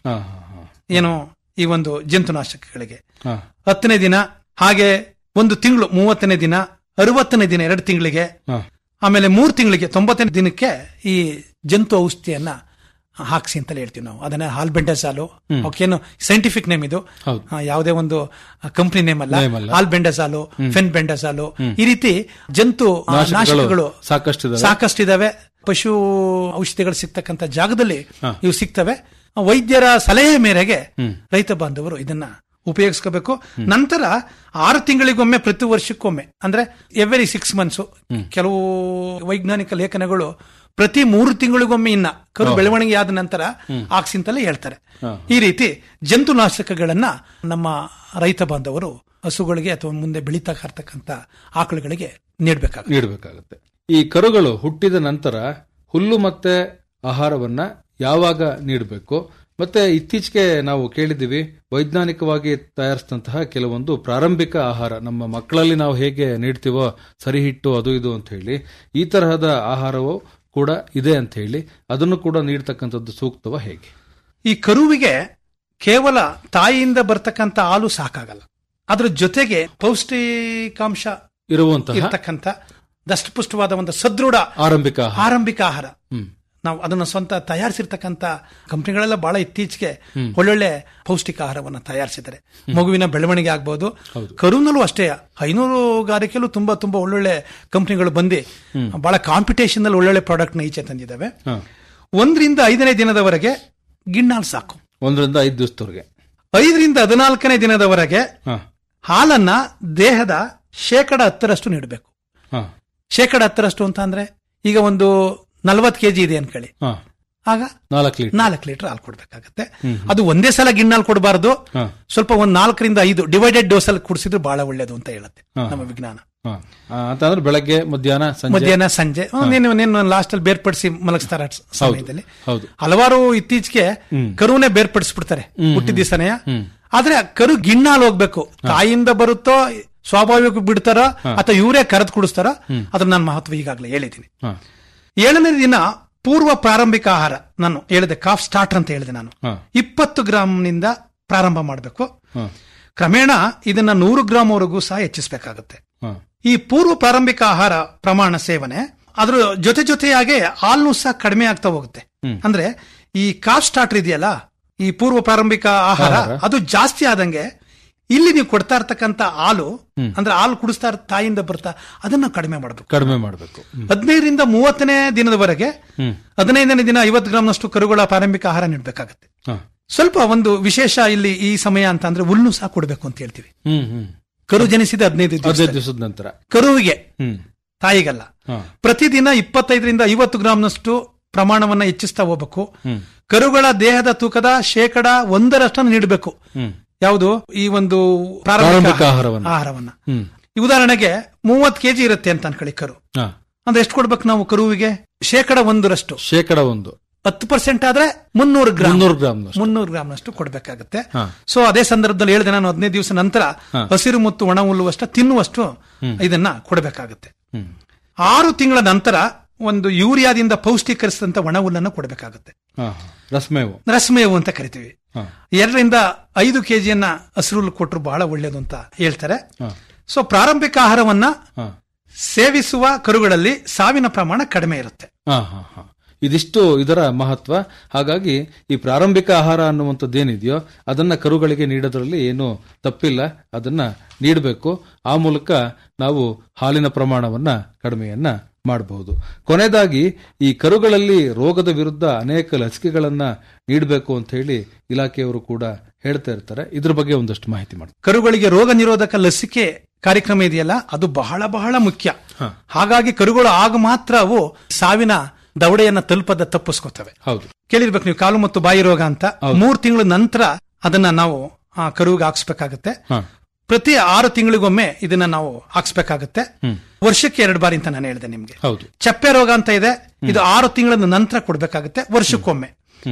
ಹಾ ಹಾ ಹಾ ಏನು ಈ ಒಂದು ಜಂತುನಾಶಕಗಳಿಗೆ ಹಾ ಹತ್ತನೇ ದಿನ ಹಾಗೆ ಒಂದು ತಿಂಗಳು ಮೂವತ್ತನೇ ದಿನ ಅರವತ್ತನೇ ದಿನ ಎರಡು ತಿಂಗಳಿಗೆ ಹಾ ಆಮೇಲೆ ಮೂರು ತಿಂಗಳಿಗೆ ತೊಂಬತ್ತನೇ ದಿನಕ್ಕೆ ಈ ಜಂತು ಔಷಧಿಯನ್ನ ಹಾಕ್ಸಿ ಅಂತಲೇ ಹೇಳ್ತೀವಿ ನಾವು ಅದನ್ನ ಹಾಲ್ಬೆಂಡಸಾಲು ಅವಕ್ಕೇನು ಸೈಂಟಿಫಿಕ್ ನೇಮ್ ಇದು ಹೌದು. ಆ, ಯಾವುದೇ ಒಂದು ಕಂಪನಿ ನೇಮ್ ಅಲ್ಲ Name ಅಲ್ಲ. ಹಾಲ್ಬೆಂಡಸಾಲು ಫೆನ್ ಬೆಂಡಸಾಲು ಈ ರೀತಿ ಜಂತು ಆ, ನಾಶಕಗಳು ನಾಶಕಗಳು ಸಾಕಷ್ಟಿದಾವೆ. ಸಾಕಷ್ಟಿದಾವೆ ಪಶು ಔಷಧಿಗಳು ಸಿಗ್ತಕ್ಕಂಥ ಜಾಗದಲ್ಲಿ ಹಾ. ಇವು ಸಿಗ್ತವೆ ವೈದ್ಯರ ಸಲಹೆ ಮೇರೆಗೆ ರೈತ ಬಾಂಧವರು ಇದನ್ನ ಉಪಯೋಗಿಸ್ಕೋಬೇಕು ನಂತರ ಆರು ತಿಂಗಳಿಗೊಮ್ಮೆ ಪ್ರತಿ ವರ್ಷಕ್ಕೊಮ್ಮೆ ಅಂದ್ರೆ ಎವ್ರಿ ಸಿಕ್ಸ್ ಮಂತ್ಸ್ ಕೆಲವು ವೈಜ್ಞಾನಿಕ ಲೇಖನಗಳು ಪ್ರತಿ ಮೂರು ತಿಂಗಳಿಗೊಮ್ಮೆ ಇನ್ನ ಕರು ಬೆಳವಣಿಗೆ ಆದ ನಂತರ ಆಕ್ಸಿ ಅಂತಲೇ ಹೇಳ್ತಾರೆ ಈ ರೀತಿ ಜಂತುನಾಶಕಗಳನ್ನ ನಮ್ಮ ರೈತ ಬಾಂಧವರು ಹಸುಗಳಿಗೆ ಅಥವಾ ಮುಂದೆ ಬೆಳೀತಾ ಇರ್ತಕ್ಕಂಥ ಆಕಳುಗಳಿಗೆ ನೀಡಬೇಕಾಗುತ್ತೆ ನೀಡಬೇಕಾಗುತ್ತೆ ಈ ಕರುಗಳು ಹುಟ್ಟಿದ ನಂತರ ಹುಲ್ಲು ಮತ್ತೆ ಆಹಾರವನ್ನ ಯಾವಾಗ ನೀಡಬೇಕು ಮತ್ತೆ ಇತ್ತೀಚೆಗೆ ನಾವು ಕೇಳಿದ್ದೀವಿ ವೈಜ್ಞಾನಿಕವಾಗಿ ತಯಾರಿಸಿದಂತಹ ಕೆಲವೊಂದು ಪ್ರಾರಂಭಿಕ ಆಹಾರ ನಮ್ಮ ಮಕ್ಕಳಲ್ಲಿ ನಾವು ಹೇಗೆ ನೀಡ್ತೀವೋ ಸರಿ ಹಿಟ್ಟು ಅದು ಇದು ಅಂತ ಹೇಳಿ ಈ ತರಹದ ಆಹಾರವು ಕೂಡ ಇದೆ ಅಂತ ಹೇಳಿ ಅದನ್ನು ಕೂಡ ನೀಡ್ತಕ್ಕಂಥದ್ದು ಸೂಕ್ತವ ಹೇಗೆ ಈ ಕರುವಿಗೆ ಕೇವಲ ತಾಯಿಯಿಂದ ಬರ್ತಕ್ಕಂಥ ಹಾಲು ಸಾಕಾಗಲ್ಲ ಅದ್ರ ಜೊತೆಗೆ ಪೌಷ್ಟಿಕಾಂಶ ಇರುವಂತಹ ಇರ್ತಕ್ಕಂಥ ದಷ್ಟಪುಷ್ಟವಾದ ಒಂದು ಸದೃಢ ಆರಂಭಿಕ ಆಹಾರ ಆರಂಭಿಕ ಆಹಾರ ಹ್ಮ್ ನಾವು ಅದನ್ನ ಸ್ವಂತ ತಯಾರಿಸಿರ್ತಕ್ಕಂಥ ಕಂಪನಿಗಳೆಲ್ಲ ಬಹಳ ಇತ್ತೀಚೆಗೆ ಒಳ್ಳೊಳ್ಳೆ ಪೌಷ್ಟಿಕ ಆಹಾರವನ್ನ ತಯಾರಿಸಿದ್ದಾರೆ ಮಗುವಿನ ಬೆಳವಣಿಗೆ ಆಗ್ಬಹುದು ಕರುನಲ್ಲೂ ಅಷ್ಟೇ ಹೈನೂರುಗಾರಿಕೆಯಲ್ಲೂ ತುಂಬಾ ತುಂಬಾ ಒಳ್ಳೊಳ್ಳೆ ಕಂಪನಿಗಳು ಬಂದು ಬಹಳ ಕಾಂಪಿಟೇಷನ್ ಅಲ್ಲಿ ಒಳ್ಳೊಳ್ಳೆ ಪ್ರಾಡಕ್ಟ್ ನ ಈಚೆ ತಂದಿದ್ದಾವೆ ಹಾ. ಒಂದರಿಂದ ಐದನೇ ದಿನದವರೆಗೆ ಗಿಣ್ಣಾಲ್ ಸಾಕು ಒಂದರಿಂದ ಐದು ದಿವಸದವರೆಗೆ ಐದರಿಂದ ಹದಿನಾಲ್ಕನೇ ದಿನದವರೆಗೆ ಹಾ ಹಾಲನ್ನ ದೇಹದ ಶೇಕಡ ಹತ್ತರಷ್ಟು ನೀಡಬೇಕು ಹಾ ಶೇಕಡ ಹತ್ತರಷ್ಟು ಅಂತ ಅಂದ್ರೆ ಈಗ ಒಂದು ನಲವತ್ತು ಕೆಜಿ ಇದೆ ಅನ್ಕೊಳ್ಳಿ ಹಾ ಆಗ ನಾಲ್ಕು ಲೀಟರ್ ನಾಲ್ಕು ಲೀಟರ್ ಹಾಲು ಕೊಡ್ಬೇಕಾಗತ್ತೆ ಅದು ಒಂದೇ ಸಲ ಗಿಣ್ಣಾಲ್ ಕೊಡಬಾರದು ಹಾ. ಸ್ವಲ್ಪ ಒಂದ್ ನಾಲ್ಕರಿಂದ ಐದು ಡಿವೈಡೆಡ್ ಡೋಸ್ ಅಲ್ಲಿ ಕುಡಿಸಿದ್ರೆ ಬಹಳ ಒಳ್ಳೇದು ಅಂತ ಹೇಳುತ್ತೆ ಹಾ. ನಮ್ಮ ವಿಜ್ಞಾನ ಹಾ. ಆ, ಅಂತಂದ್ರೆ ಬೆಳಗ್ಗೆ ಮಧ್ಯಾಹ್ನ ಸಂಜೆ ಮಧ್ಯಾಹ್ನ ಸಂಜೆ ನೀನು ಲಾಸ್ಟ್ ಅಲ್ಲಿ ಬೇರ್ಪಡಿಸಿ ಮಲಗಿಸ್ತಾರ ಸಮಯದಲ್ಲಿ ಹೌದು ಹಲವಾರು ಇತ್ತೀಚೆಗೆ ಕರುವನ್ನೇ ಬೇರ್ಪಡಿಸ್ಬಿಡ್ತಾರೆ ಹುಟ್ಟಿದ ದಿವಸನೇ ಆದ್ರೆ ಆ ಕರು ಗಿಣ್ಣಾಲ್ ಹೋಗ್ಬೇಕು ತಾಯಿಯಿಂದ ಬರುತ್ತೋ ಸ್ವಾಭಾವಿಕ ಬಿಡ್ತಾರೋ ಅಥವಾ ಇವರೇ ಕರೆದು ಕುಡಿಸ್ತಾರ ಅದ್ರ ನಾನು ಮಹತ್ವ ಈಗಾಗಲೇ ಹೇಳಿದ್ದೀನಿ ಹಾ ಏಳನೇ ದಿನ ಪೂರ್ವ ಪ್ರಾರಂಭಿಕ ಆಹಾರ ನಾನು ಹೇಳಿದೆ ಕಾಫ್ ಸ್ಟಾರ್ಟರ್ ಅಂತ ಹೇಳಿದೆ ನಾನು ಹಾ. ಇಪ್ಪತ್ತು ಗ್ರಾಂನಿಂದ ಪ್ರಾರಂಭ ಮಾಡಬೇಕು ಹಾ. ಕ್ರಮೇಣ ಇದನ್ನ ನೂರು ಗ್ರಾಂ ವರೆಗೂ ಸಹ ಹೆಚ್ಚಿಸಬೇಕಾಗುತ್ತೆ ಹಾ. ಈ ಪೂರ್ವ ಪ್ರಾರಂಭಿಕ ಆಹಾರ ಪ್ರಮಾಣ ಸೇವನೆ ಅದ್ರ ಜೊತೆ ಜೊತೆಯಾಗಿ ಹಾಲ್ನು ಸಹ ಕಡಿಮೆ ಆಗ್ತಾ ಹೋಗುತ್ತೆ ಅಂದ್ರೆ ಈ ಕಾಫ್ ಸ್ಟಾರ್ಟರ್ ಇದೆಯಲ್ಲ ಈ ಪೂರ್ವ ಪ್ರಾರಂಭಿಕ ಆಹಾರ ಅದು ಜಾಸ್ತಿ ಆದಂಗೆ ಇಲ್ಲಿ ನೀವು ಕೊಡ್ತಾ ಇರ್ತಕ್ಕಂಥ ಹಾಲು ಅಂದ್ರೆ ಹಾಲು ಕುಡಿಸ್ತಾ ಇರೋ ತಾಯಿಯಿಂದ ಬರ್ತಾ ಅದನ್ನ ಕಡಿಮೆ ಮಾಡಬೇಕು ಕಡಿಮೆ ಮಾಡಬೇಕು ಹದಿನೈದರಿಂದ ಮೂವತ್ತನೇ ದಿನದವರೆಗೆ ಹದಿನೈದನೇ ದಿನ ಐವತ್ತು ಗ್ರಾಂನಷ್ಟು ಕರುಗಳ ಪ್ರಾರಂಭಿಕ ಆಹಾರ ನೀಡಬೇಕಾಗುತ್ತೆ ಸ್ವಲ್ಪ ಒಂದು ವಿಶೇಷ ಇಲ್ಲಿ ಈ ಸಮಯ ಅಂತ ಅಂದ್ರೆ ಹುಲ್ಲು ಸಹ ಕೊಡಬೇಕು ಅಂತ ಹೇಳ್ತೀವಿ ಹ್ಮ್ ಹ್ಮ್ ಕರು ಜನಿಸಿದ ಹದಿನೈದು ದಿವಸ ಹದಿನೈದು ದಿವಸದ ನಂತರ ಕರುವಿಗೆ ಹ್ಮ್ ತಾಯಿಗಲ್ಲ ಹಾ. ಪ್ರತಿದಿನ ಇಪ್ಪತ್ತೈದರಿಂದ ಐವತ್ತು ಗ್ರಾಂನಷ್ಟು ಪ್ರಮಾಣವನ್ನ ಹೆಚ್ಚಿಸ್ತಾ ಹೋಗ್ಬೇಕು ಕರುಗಳ ದೇಹದ ತೂಕದ ಶೇಕಡ ಒಂದರಷ್ಟನ್ನು ನೀಡಬೇಕು ಹ್ಮ್ ಯಾವುದು ಈ ಒಂದು ಪ್ರಾರಂಭಿಕ ಪ್ರಾರಂಭಿಕ ಆಹಾರವನ್ನ. ಆಹಾರವನ್ನ ಹ್ಮ್ ಈ ಉದಾಹರಣೆಗೆ ಮೂವತ್ ಕೆಜಿ ಇರುತ್ತೆ ಅಂತ ಅನ್ಕೊಳ್ಳಿ ಕರು ಹಾ. ಅಂದ್ರೆ ಎಷ್ಟು ಕೊಡ್ಬೇಕು ನಾವು ಕರುವಿಗೆ ಶೇಕಡ ಒಂದರಷ್ಟು ಶೇಕಡ ಒಂದು ಹತ್ತು ಪರ್ಸೆಂಟ್ ಆದ್ರೆ ಮುನ್ನೂರು ಗ್ರಾಮ್ ಮುನ್ನೂರು ಗ್ರಾಮ್ನಷ್ಟು. ಮುನ್ನೂರು ಗ್ರಾಮ್ನಷ್ಟು ಕೊಡಬೇಕಾಗುತ್ತೆ ಹಾ. ಸೊ ಅದೇ ಸಂದರ್ಭದಲ್ಲಿ ಹೇಳಿದೆ ನಾನು ಹದಿನೈದು ದಿವಸ ನಂತರ ಹಸಿರು ಮತ್ತು ಒಣ ಹುಲ್ಲುವಷ್ಟ ತಿನ್ನುವಷ್ಟು ಇದನ್ನ ಕೊಡಬೇಕಾಗುತ್ತೆ ಹ್ಮ್ ಆರು ತಿಂಗಳ ನಂತರ ಒಂದು ಯೂರಿಯಾದಿಂದ ಪೌಷ್ಟಿಕರಿಸಿದಂತ ಒಣ ಹುಲ್ಲನ್ನು ಕೊಡಬೇಕಾಗುತ್ತೆ ಹಾ ರಸ್ಮೇವು ರಸಮೇವು ಅಂತ ಕರಿತೀವಿ ಹಾ. ಎರಡರಿಂದ ಐದು ಕೆಜಿಯನ್ನ ಹಸಿರು ಹುಲ್ಲು ಕೊಟ್ಟರು ಬಹಳ ಒಳ್ಳೇದು ಅಂತ ಹೇಳ್ತಾರೆ ಹಾ. ಸೊ ಪ್ರಾರಂಭಿಕ ಆಹಾರವನ್ನ ಹಾ ಸೇವಿಸುವ ಕರುಗಳಲ್ಲಿ ಸಾವಿನ ಪ್ರಮಾಣ ಕಡಿಮೆ ಇರುತ್ತೆ ಹಾ ಹಾ ಹಾ ಇದಿಷ್ಟು ಇದರ ಮಹತ್ವ ಹಾಗಾಗಿ ಈ ಪ್ರಾರಂಭಿಕ ಆಹಾರ ಅನ್ನುವಂಥದ್ದೇನಿದೆಯೋ ಅದನ್ನ ಕರುಗಳಿಗೆ ನೀಡೋದ್ರಲ್ಲಿ ಏನು ತಪ್ಪಿಲ್ಲ ಅದನ್ನ ನೀಡಬೇಕು ಆ ಮೂಲಕ ನಾವು ಹಾಲಿನ ಪ್ರಮಾಣವನ್ನ ಕಡಿಮೆಯನ್ನ ಮಾಡಬಹುದು ಕೊನೆಯದಾಗಿ ಈ ಕರುಗಳಲ್ಲಿ ರೋಗದ ವಿರುದ್ಧ ಅನೇಕ ಲಸಿಕೆಗಳನ್ನ ನೀಡಬೇಕು ಅಂತ ಹೇಳಿ ಇಲಾಖೆಯವರು ಕೂಡ ಹೇಳ್ತಾ ಇರ್ತಾರೆ ಇದ್ರ ಬಗ್ಗೆ ಒಂದಷ್ಟು ಮಾಹಿತಿ ಮಾಡಿ ಕರುಗಳಿಗೆ ರೋಗ ನಿರೋಧಕ ಲಸಿಕೆ ಕಾರ್ಯಕ್ರಮ ಇದೆಯಲ್ಲ ಅದು ಬಹಳ ಬಹಳ ಮುಖ್ಯ ಹಾಗಾಗಿ ಕರುಗಳು ಆಗ ಮಾತ್ರ ಅವು ಸಾವಿನ ದವಡೆಯನ್ನ ತಲುಪದ ತಪ್ಪಿಸ್ಕೋತವೆ ಹೌದು ಕೇಳಿರ್ಬೇಕು ನೀವು ಕಾಲು ಮತ್ತು ಬಾಯಿ ರೋಗ ಅಂತ ಮೂರ್ ತಿಂಗಳ ನಂತರ ಅದನ್ನ ನಾವು ಆ ಕರುವಿಗೆ ಹಾಕ್ಸ್ಬೇಕಾಗತ್ತೆ ಹಾ. ಪ್ರತಿ ಆರು ತಿಂಗಳಿಗೊಮ್ಮೆ ಇದನ್ನ ನಾವು ಹಾಕ್ಸ್ಬೇಕಾಗತ್ತೆ ವರ್ಷಕ್ಕೆ ಎರಡು ಬಾರಿ ಅಂತ ನಾನು ಹೇಳಿದೆ ನಿಮ್ಗೆ ಹೌದು ಚಪ್ಪೆ ರೋಗ ಅಂತ ಇದೆ ಇದು ಆರು ತಿಂಗಳ ನಂತರ ಕೊಡ್ಬೇಕಾಗುತ್ತೆ ವರ್ಷಕ್ಕೊಮ್ಮೆ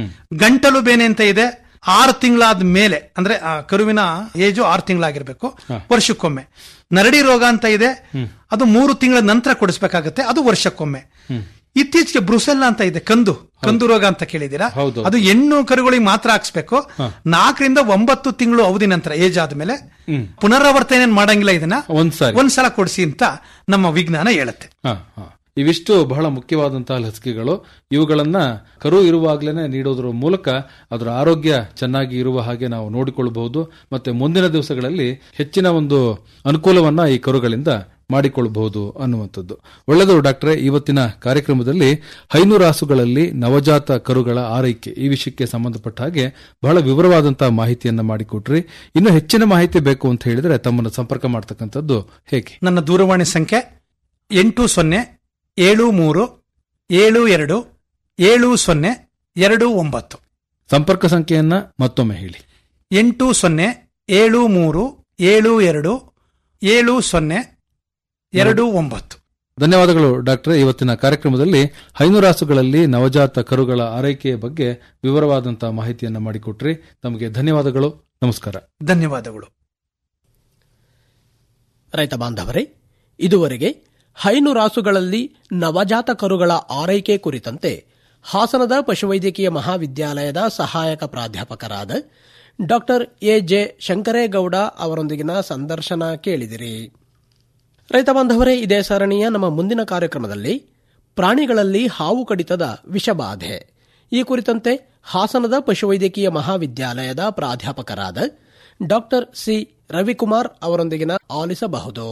ಗಂಟಲು ಬೇನೆ ಅಂತ ಇದೆ ಆರು ತಿಂಗಳಾದ ಮೇಲೆ ಅಂದ್ರೆ ಆ ಕರುವಿನ ಏಜು ಆರು ತಿಂಗಳಾಗಿರ್ಬೇಕು ವರ್ಷಕ್ಕೊಮ್ಮೆ ನರಡಿ ರೋಗ ಅಂತ ಇದೆ ಅದು ಮೂರು ತಿಂಗಳ ನಂತರ ಕೊಡಿಸ್ಬೇಕಾಗತ್ತೆ ಅದು ವರ್ಷಕ್ಕೊಮ್ಮೆ ಇತ್ತೀಚೆಗೆ ಬ್ರುಸೆಲ್ಲ ಅಂತ ಇದೆ ಕಂದು ಕಂದು ರೋಗ ಅಂತ ಕೇಳಿದೀರಾ ಹೌದು. ಅದು ಹೆಣ್ಣು ಕರುಗಳಿಗೆ ಮಾತ್ರ ಹಾಕ್ಸ್ಬೇಕು ನಾಲ್ಕರಿಂದ ಒಂಬತ್ತು ತಿಂಗಳು ಅವಧಿ ನಂತರ ಏಜ್ ಆದ್ಮೇಲೆ ಪುನರಾವರ್ತನೆ ಮಾಡಂಗಿಲ್ಲ ಇದನ್ನ ಒಂದ್ಸಾರಿ. ಒಂದ್ಸಲ ಕೊಡಿಸಿ ಅಂತ ನಮ್ಮ ವಿಜ್ಞಾನ ಹೇಳುತ್ತೆ ಹ, ಹ. ಇವಿಷ್ಟು ಬಹಳ ಮುಖ್ಯವಾದಂತಹ ಲಸಿಕೆಗಳು ಇವುಗಳನ್ನ ಕರು ಇರುವಾಗಲೇ ನೀಡೋದ್ರ ಮೂಲಕ ಅದರ ಆರೋಗ್ಯ ಚೆನ್ನಾಗಿ ಇರುವ ಹಾಗೆ ನಾವು ನೋಡಿಕೊಳ್ಳಬಹುದು ಮತ್ತೆ ಮುಂದಿನ ದಿವಸಗಳಲ್ಲಿ ಹೆಚ್ಚಿನ ಒಂದು ಅನುಕೂಲವನ್ನ ಈ ಕರುಗಳಿಂದ ಮಾಡಿಕೊಳ್ಳಬಹುದು ಅನ್ನುವಂಥದ್ದು ಒಳ್ಳೆಯದು ಡಾಕ್ಟ್ರೆ ಇವತ್ತಿನ ಕಾರ್ಯಕ್ರಮದಲ್ಲಿ ಹೈನುರಾಸುಗಳಲ್ಲಿ ನವಜಾತ ಕರುಗಳ ಆರೈಕೆ ಈ ವಿಷಯಕ್ಕೆ ಸಂಬಂಧಪಟ್ಟ ಹಾಗೆ ಬಹಳ ವಿವರವಾದಂತಹ ಮಾಹಿತಿಯನ್ನ ಮಾಡಿಕೊಟ್ರಿ ಇನ್ನು ಹೆಚ್ಚಿನ ಮಾಹಿತಿ ಬೇಕು ಅಂತ ಹೇಳಿದ್ರೆ ತಮ್ಮನ್ನು ಸಂಪರ್ಕ ಮಾಡ್ತಕ್ಕಂಥದ್ದು ಹೇಗೆ ನನ್ನ ದೂರವಾಣಿ ಸಂಖ್ಯೆ ಎಂಟು ಸೊನ್ನೆ ಏಳು ಮೂರು ಏಳು ಎರಡು ಏಳು ಸೊನ್ನೆ ಎರಡು ಒಂಬತ್ತು ಸಂಪರ್ಕ ಸಂಖ್ಯೆಯನ್ನ ಮತ್ತೊಮ್ಮೆ ಹೇಳಿ ಎಂಟು ಸೊನ್ನೆ ಏಳು ಮೂರು ಏಳು ಎರಡು ಏಳು ಸೊನ್ನೆ ಎರಡು ಒಂಬತ್ತು ಧನ್ಯವಾದಗಳು ಡಾಕ್ಟರ್ ಇವತ್ತಿನ ಕಾರ್ಯಕ್ರಮದಲ್ಲಿ ಹೈನುರಾಸುಗಳಲ್ಲಿ ನವಜಾತ ಕರುಗಳ ಆರೈಕೆಯ ಬಗ್ಗೆ ವಿವರವಾದಂತಹ ಮಾಹಿತಿಯನ್ನ ಮಾಡಿಕೊಟ್ರಿ ತಮಗೆ ಧನ್ಯವಾದಗಳು ನಮಸ್ಕಾರ ಧನ್ಯವಾದಗಳು ರೈತ ಬಾಂಧವರೇ ಇದುವರೆಗೆ ಹೈನು ರಾಸುಗಳಲ್ಲಿ ನವಜಾತ ಕರುಗಳ ಆರೈಕೆ ಕುರಿತಂತೆ ಹಾಸನದ ಪಶುವೈದ್ಯಕೀಯ ಮಹಾವಿದ್ಯಾಲಯದ ಸಹಾಯಕ ಪ್ರಾಧ್ಯಾಪಕರಾದ ಡಾಕ್ಟರ್ ಎ ಜೆ ಶಂಕರೇಗೌಡ ಅವರೊಂದಿಗಿನ ಸಂದರ್ಶನ ಕೇಳಿದಿರಿ ರೈತ ಬಾಂಧವರೇ ಇದೇ ಸರಣಿಯ ನಮ್ಮ ಮುಂದಿನ ಕಾರ್ಯಕ್ರಮದಲ್ಲಿ ಪ್ರಾಣಿಗಳಲ್ಲಿ ಹಾವು ಕಡಿತದ ವಿಷಬಾಧೆ ಈ ಕುರಿತಂತೆ ಹಾಸನದ ಪಶುವೈದ್ಯಕೀಯ ಮಹಾವಿದ್ಯಾಲಯದ ಪ್ರಾಧ್ಯಾಪಕರಾದ ಡಾಕ್ಟರ್ ಸಿ ರವಿಕುಮಾರ್ ಅವರೊಂದಿಗಿನ ಆಲಿಸಬಹುದು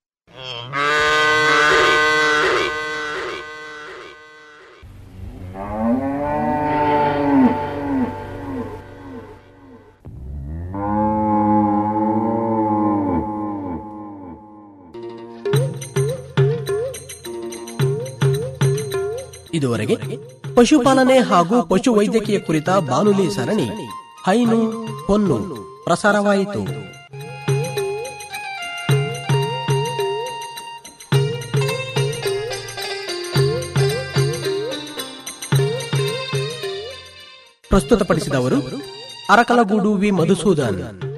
ಇದುವರೆಗೆ ಪಶುಪಾಲನೆ ಹಾಗೂ ಪಶು ವೈದ್ಯಕೀಯ ಕುರಿತ ಬಾನುಲಿ ಸರಣಿ ಹೈನು ಹೊನ್ನು ಪ್ರಸಾರವಾಯಿತು ಪ್ರಸ್ತುತಪಡಿಸಿದವರು ಅರಕಲಗೂಡು ವಿ ಮಧುಸೂದನ್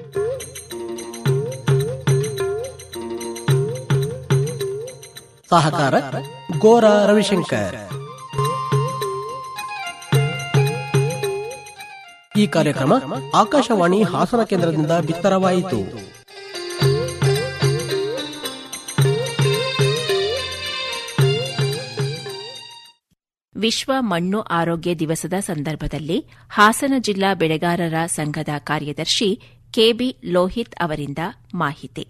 ಸಹಕಾರ ಗೋರ ರವಿಶಂಕರ್ ಈ ಕಾರ್ಯಕ್ರಮ ಆಕಾಶವಾಣಿ ಹಾಸನ ಕೇಂದ್ರದಿಂದ ಬಿತ್ತರವಾಯಿತು ವಿಶ್ವ ಮಣ್ಣು ಆರೋಗ್ಯ ದಿವಸದ ಸಂದರ್ಭದಲ್ಲಿ ಹಾಸನ ಜಿಲ್ಲಾ ಬೆಳೆಗಾರರ ಸಂಘದ ಕಾರ್ಯದರ್ಶಿ ಕೆಬಿ ಲೋಹಿತ್ ಅವರಿಂದ ಮಾಹಿತಿ